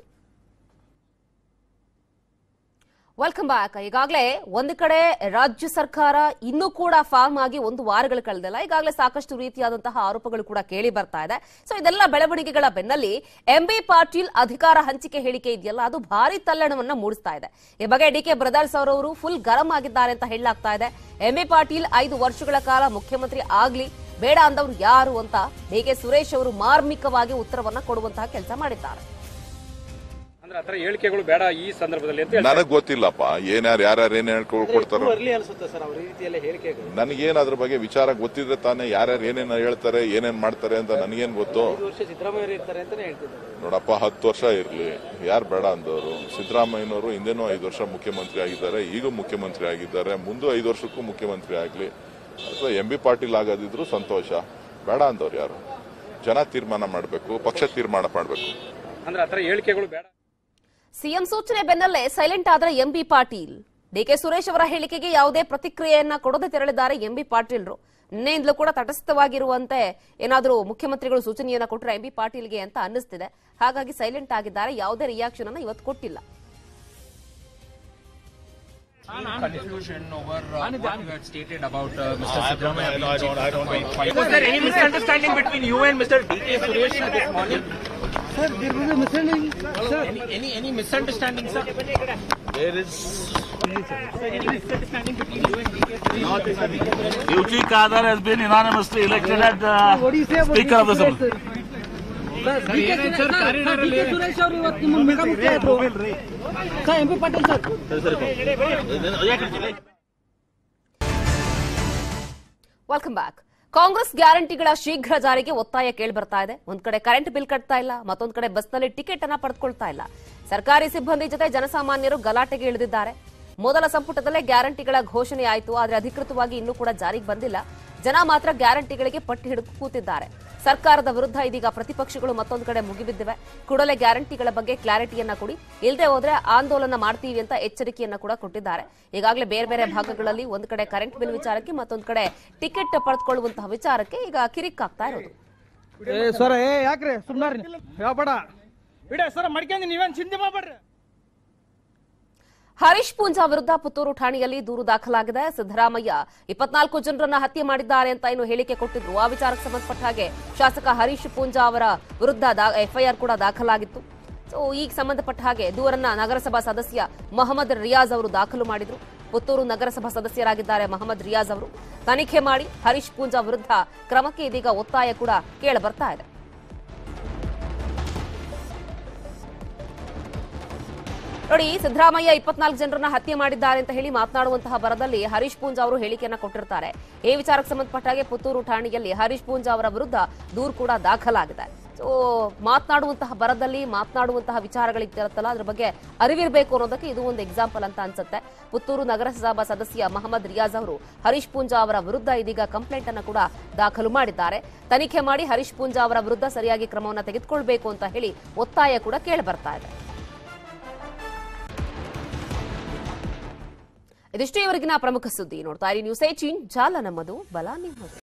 ವೆಲ್ಕಮ್ ಬ್ಯಾಕ್ ಈಗಾಗಲೇ ಒಂದು ಕಡೆ ರಾಜ್ಯ ಸರ್ಕಾರ ಇನ್ನೂ ಕೂಡ ಫಾರ್ಮ್ ಆಗಿ ಒಂದು ವಾರಗಳು ಕಳೆದಿಲ್ಲ ಈಗಾಗಲೇ ಸಾಕಷ್ಟು ರೀತಿಯಾದಂತಹ ಆರೋಪಗಳು ಕೂಡ ಕೇಳಿ ಬರ್ತಾ ಇದೆ ಸೊ ಇದೆಲ್ಲ ಬೆಳವಣಿಗೆಗಳ ಬೆನ್ನಲ್ಲಿ ಎಂ ಬಿ ಪಾಟೀಲ್ ಅಧಿಕಾರ ಹಂಚಿಕೆ ಹೇಳಿಕೆ ಇದೆಯಲ್ಲ ಅದು ಭಾರಿ ತಲ್ಲಣವನ್ನ ಮೂಡಿಸ್ತಾ ಇದೆ ಈ ಬಗ್ಗೆ ಡಿ ಕೆ ಬ್ರದರ್ಸ್ ಅವರವರು ಫುಲ್ ಗರಂ ಆಗಿದ್ದಾರೆ ಅಂತ ಹೇಳಲಾಗ್ತಾ ಇದೆ ಎಂ ಬಿ ಪಾಟೀಲ್ ಐದು ವರ್ಷಗಳ ಕಾಲ ಮುಖ್ಯಮಂತ್ರಿ ಆಗ್ಲಿ ಬೇಡ ಅಂದವರು ಯಾರು ಅಂತ ಡಿ ಕೆ ಸುರೇಶ್ ಅವರು ಮಾರ್ಮಿಕವಾಗಿ ಉತ್ತರವನ್ನ ಕೊಡುವಂತಹ ಕೆಲಸ ಮಾಡಿದ್ದಾರೆ ಅಂದ್ರೆ ಆತರ ಹೇಳಿಕೆಗಳು ಬೇಡ ಈ ಸಂದರ್ಭದಲ್ಲಿ ಅಂತ ಹೇಳ್ತಾರೆ. ನನಗ್ ಗೊತ್ತಿಲ್ಲಪ್ಪ ಏನ್ಯಾರು ಯಾರ್ಯಾರು ಏನ್ ಹೇಳ್ಕೊ ಕೊಡ್ತಾರೋ ಅರ್ಲಿ ಅನ್ಸುತ್ತೆ ಸರ್ ಅವ್ರ ರೀತಿಯಲ್ಲಿ ಹೇಳಿಕೆಗಳು ನನಗೇನ್ ಅದ್ರ ಬಗ್ಗೆ ವಿಚಾರ ಗೊತ್ತಿದ್ರೆ ತಾನೇ ಯಾರ್ಯಾರು ಏನೇನ್ ಹೇಳ್ತಾರೆ ಏನೇನ್ ಮಾಡ್ತಾರೆ ಅಂತ ನನಗೇನ್ ಗೊತ್ತು ಐದು ವರ್ಷ ಸಿದ್ದರಾಮಯ್ಯ ಇರ್ತಾರೆ ಅಂತಾನೆ ಹೇಳ್ತಿದ್ದಾರೆ ನೋಡಪ್ಪ ಹತ್ತು ವರ್ಷ ಇರ್ಲಿ ಯಾರು ಬೇಡ ಅಂದವರು ಸಿದ್ದರಾಮಯ್ಯನವರು ಹಿಂದೆನೂ ಐದು ವರ್ಷ ಮುಖ್ಯಮಂತ್ರಿ ಆಗಿದ್ದಾರೆ ಈಗೂ ಮುಖ್ಯಮಂತ್ರಿ ಆಗಿದ್ದಾರೆ ಮುಂದೆ ಐದು ವರ್ಷಕ್ಕೂ ಮುಖ್ಯಮಂತ್ರಿ ಆಗ್ಲಿ ಅಥವಾ ಎಂ ಬಿ ಪಾಟೀಲ್ ಆಗೋದಿದ್ರು ಸಂತೋಷ ಬೇಡ ಅಂದವ್ರು ಯಾರು ಜನ ತೀರ್ಮಾನ ಮಾಡಬೇಕು ಪಕ್ಷ ತೀರ್ಮಾನ ಮಾಡಬೇಕು ಅಂದ್ರೆ ಆತರ ಹೇಳಿಕೆಗಳು ಬೇಡ ಸಿಎಂ ಸೂಚನೆ ಬೆನ್ನಲ್ಲೇ ಸೈಲೆಂಟ್ ಆದ ಎಂಬಿ ಪಾಟೀಲ್ ಡಿಕೆ ಸುರೇಶ್ ಅವರ ಹೇಳಿಕೆಗೆ ಯಾವುದೇ ಪ್ರತಿಕ್ರಿಯೆಯನ್ನ ಕೊಡದೆ ತೆರಳಿದ್ದಾರೆ ಎಂಬಿ ಪಾಟೀಲ್ರು ನಿನ್ನೆಯಿಂದಲೂ ಕೂಡ ತಟಸ್ಥವಾಗಿರುವಂತೆ ಏನಾದರೂ ಮುಖ್ಯಮಂತ್ರಿಗಳು ಸೂಚನೆಯನ್ನ ಕೊಟ್ಟರೆ ಎಂಬಿ ಪಾಟೀಲ್ಗೆ ಅಂತ ಅನ್ನಿಸ್ತಿದೆ ಹಾಗಾಗಿ ಸೈಲೆಂಟ್ ಆಗಿದ್ದಾರೆ ಯಾವುದೇ ರಿಯಾಕ್ಷನ್ ಅನ್ನ ಇವತ್ತು ಕೊಟ್ಟಿಲ್ಲ confusion over uh, what you had stated about uh, Mr. Sidramaya being chief of the Was there any misunderstanding between you and Mr. D.K. Suresh this morning? Sir, there was a misunderstanding. Sir, any, any, any misunderstanding, sir? There is Any misunderstanding between you and D.K. Suresh? UG Kadar has been unanimously elected as the Speaker of the Assembly. Suresh ಅವರು ಇವತ್ತು ನಿಮ್ಮ ಮುಖಾಮುಖಿ ಆದ್ರು sir M P Patil sir welcome back Congress ಗ್ಯಾರಂಟಿಗಳ ಶೀಘ್ರ ಜಾರಿಗೆ ಒತ್ತಾಯ ಕೇಳಿ ಬರ್ತಾ ಇದೆ ಒಂದ್ ಕಡೆ ಕರೆಂಟ್ ಬಿಲ್ ಕಟ್ತಾ ಇಲ್ಲ ಮತ್ತೊಂದ್ ಕಡೆ ಬಸ್ನಲ್ಲಿ ಟಿಕೆಟ್ ಅನ್ನ ಪಡೆದುಕೊಳ್ತಾ ಇಲ್ಲ ಸರ್ಕಾರಿ ಸಿಬ್ಬಂದಿ ಜೊತೆ ಜನಸಾಮಾನ್ಯರು ಗಲಾಟೆಗೆ ಇಳಿದಿದ್ದಾರೆ ಮೊದಲ ಸಂಪುಟದಲ್ಲೇ ಗ್ಯಾರಂಟಿಗಳ ಘೋಷಣೆ ಆಯಿತು ಆದ್ರೆ ಅಧಿಕೃತವಾಗಿ ಇನ್ನೂ ಕೂಡ ಜಾರಿಗೆ ಬಂದಿಲ್ಲ ಜನ ಮಾತ್ರ ಗ್ಯಾರಂಟಿಗಳಿಗೆ ಪಟ್ಟಿ ಹಿಡಿದು ಕೂತಿದ್ದಾರೆ ಸರ್ಕಾರದ ವಿರುದ್ಧ ಇದೀಗ ಪ್ರತಿಪಕ್ಷಗಳು ಮತ್ತೊಂದು ಕಡೆ ಮುಗಿಬಿದ್ದಿವೆ ಕೂಡಲೇ ಗ್ಯಾರಂಟಿಗಳ ಬಗ್ಗೆ ಕ್ಲಾರಿಟಿಯನ್ನ ಕೊಡಿ ಇಲ್ಲದೆ ಹೋದ್ರೆ ಆಂದೋಲನ ಮಾಡ್ತೀವಿ ಅಂತ ಎಚ್ಚರಿಕೆಯನ್ನ ಕೂಡ ಕೊಟ್ಟಿದ್ದಾರೆ ಈಗಾಗಲೇ ಬೇರೆ ಬೇರೆ ಭಾಗಗಳಲ್ಲಿ ಒಂದು ಕಡೆ ಕರೆಂಟ್ ಬಿಲ್ ವಿಚಾರಕ್ಕೆ ಮತ್ತೊಂದು ಕಡೆ ಟಿಕೆಟ್ ಪಡೆದುಕೊಳ್ಳುವಂತಹ ವಿಚಾರಕ್ಕೆ ಈಗ ಕಿರಿಕಾಗ್ತಾ ಇರೋದು ಏ ಸರ್ ಏ ಯಾಕ್ರಿ ಸುಮ್ನಾರಿ ಯಾವ ಬೇಡ ಬಿಡ ಸರ್ ಮಡ್ಕೊಂಡು ನೀವೇನ್ ಚಿಂತೆ ಮಾಡ್ಬೇಡ್ರಿ ಹರೀಶ್ ಪೂಂಜಾ ವಿರುದ್ಧ ಪುತ್ತೂರು ಠಾಣೆಯಲ್ಲಿ ದೂರು ದಾಖಲಾಗಿದೆ ಸಿದ್ದರಾಮಯ್ಯ ಇಪ್ಪತ್ನಾಲ್ಕು ಜನರನ್ನ ಹತ್ಯೆ ಮಾಡಿದ್ದಾರೆ ಅಂತ ಏನು ಹೇಳಿಕೆ ಕೊಟ್ಟಿದ್ರು ಆ ವಿಚಾರಕ್ಕೆ ಸಂಬಂಧಪಟ್ಟ ಹಾಗೆ ಶಾಸಕ ಹರೀಶ್ ಪೂಂಜಾ ಅವರ ವಿರುದ್ಧ ಎಫ್ಐಆರ್ ಕೂಡ ದಾಖಲಾಗಿತ್ತು ಸೊ ಈಗ ಸಂಬಂಧಪಟ್ಟ ಹಾಗೆ ದೂರನ್ನ ನಗರಸಭಾ ಸದಸ್ಯ ಮೊಹಮ್ಮದ್ ರಿಯಾಜ್ ಅವರು ದಾಖಲು ಮಾಡಿದ್ರು ಪುತ್ತೂರು ನಗರಸಭಾ ಸದಸ್ಯರಾಗಿದ್ದಾರೆ ಮೊಹಮ್ಮದ್ ರಿಯಾಜ್ ಅವರು ತನಿಖೆ ಮಾಡಿ ಹರೀಶ್ ಪೂಂಜಾ ವಿರುದ್ಧ ಕ್ರಮಕ್ಕೆ ಇದೀಗ ಒತ್ತಾಯ ಕೂಡ ಕೇಳ ಬರ್ತಾ ಇದೆ ನೋಡಿ ಸಿದ್ದರಾಮಯ್ಯ ಇಪ್ಪತ್ನಾಲ್ಕು ಜನರನ್ನ ಹತ್ಯೆ ಮಾಡಿದ್ದಾರೆ ಅಂತ ಹೇಳಿ ಮಾತನಾಡುವಂತಹ ಬರದಲ್ಲಿ ಹರೀಶ್ ಪೂಂಜಾ ಅವರು ಹೇಳಿಕೆಯನ್ನ ಕೊಟ್ಟಿರ್ತಾರೆ ಈ ವಿಚಾರಕ್ಕೆ ಸಂಬಂಧಪಟ್ಟ ಹಾಗೆ ಪುತ್ತೂರು ಠಾಣೆಯಲ್ಲಿ ಹರೀಶ್ ಪೂಂಜಾ ಅವರ ವಿರುದ್ಧ ದೂರು ಕೂಡ ದಾಖಲಾಗಿದೆ ಸೊ ಮಾತನಾಡುವಂತಹ ಬರದಲ್ಲಿ ಮಾತನಾಡುವಂತಹ ವಿಚಾರಗಳಿರುತ್ತಲ್ಲ ಅದ್ರ ಬಗ್ಗೆ ಅರಿವಿರಬೇಕು ಅನ್ನೋದಕ್ಕೆ ಇದು ಒಂದು ಎಕ್ಸಾಂಪಲ್ ಅಂತ ಅನ್ಸುತ್ತೆ ಪುತ್ತೂರು ನಗರಸಭಾ ಸದಸ್ಯ ಮೊಹಮ್ಮದ್ ರಿಯಾಜ್ ಅವರು ಹರೀಶ್ ಪೂಂಜಾ ಅವರ ವಿರುದ್ಧ ಇದೀಗ ಕಂಪ್ಲೇಂಟ್ ಅನ್ನು ಕೂಡ ದಾಖಲು ಮಾಡಿದ್ದಾರೆ ತನಿಖೆ ಮಾಡಿ ಹರೀಶ್ ಪೂಂಜಾ ಅವರ ವಿರುದ್ಧ ಸರಿಯಾಗಿ ಕ್ರಮವನ್ನು ತೆಗೆದುಕೊಳ್ಬೇಕು ಅಂತ ಹೇಳಿ ಒತ್ತಾಯ ಕೂಡ ಕೇಳಿ ಬರ್ತಾ ಇದೆ ಇದಿಷ್ಟು ಇವರೆಗಿನ ಪ್ರಮುಖ ಸುದ್ದಿ ನೋಡ್ತಾ ಇರಿ ನ್ಯೂಸ್ ಏಟೀನ್ ಜಾಲ ನಮ್ಮದು ಬಲ ನಿಮ್ಮದು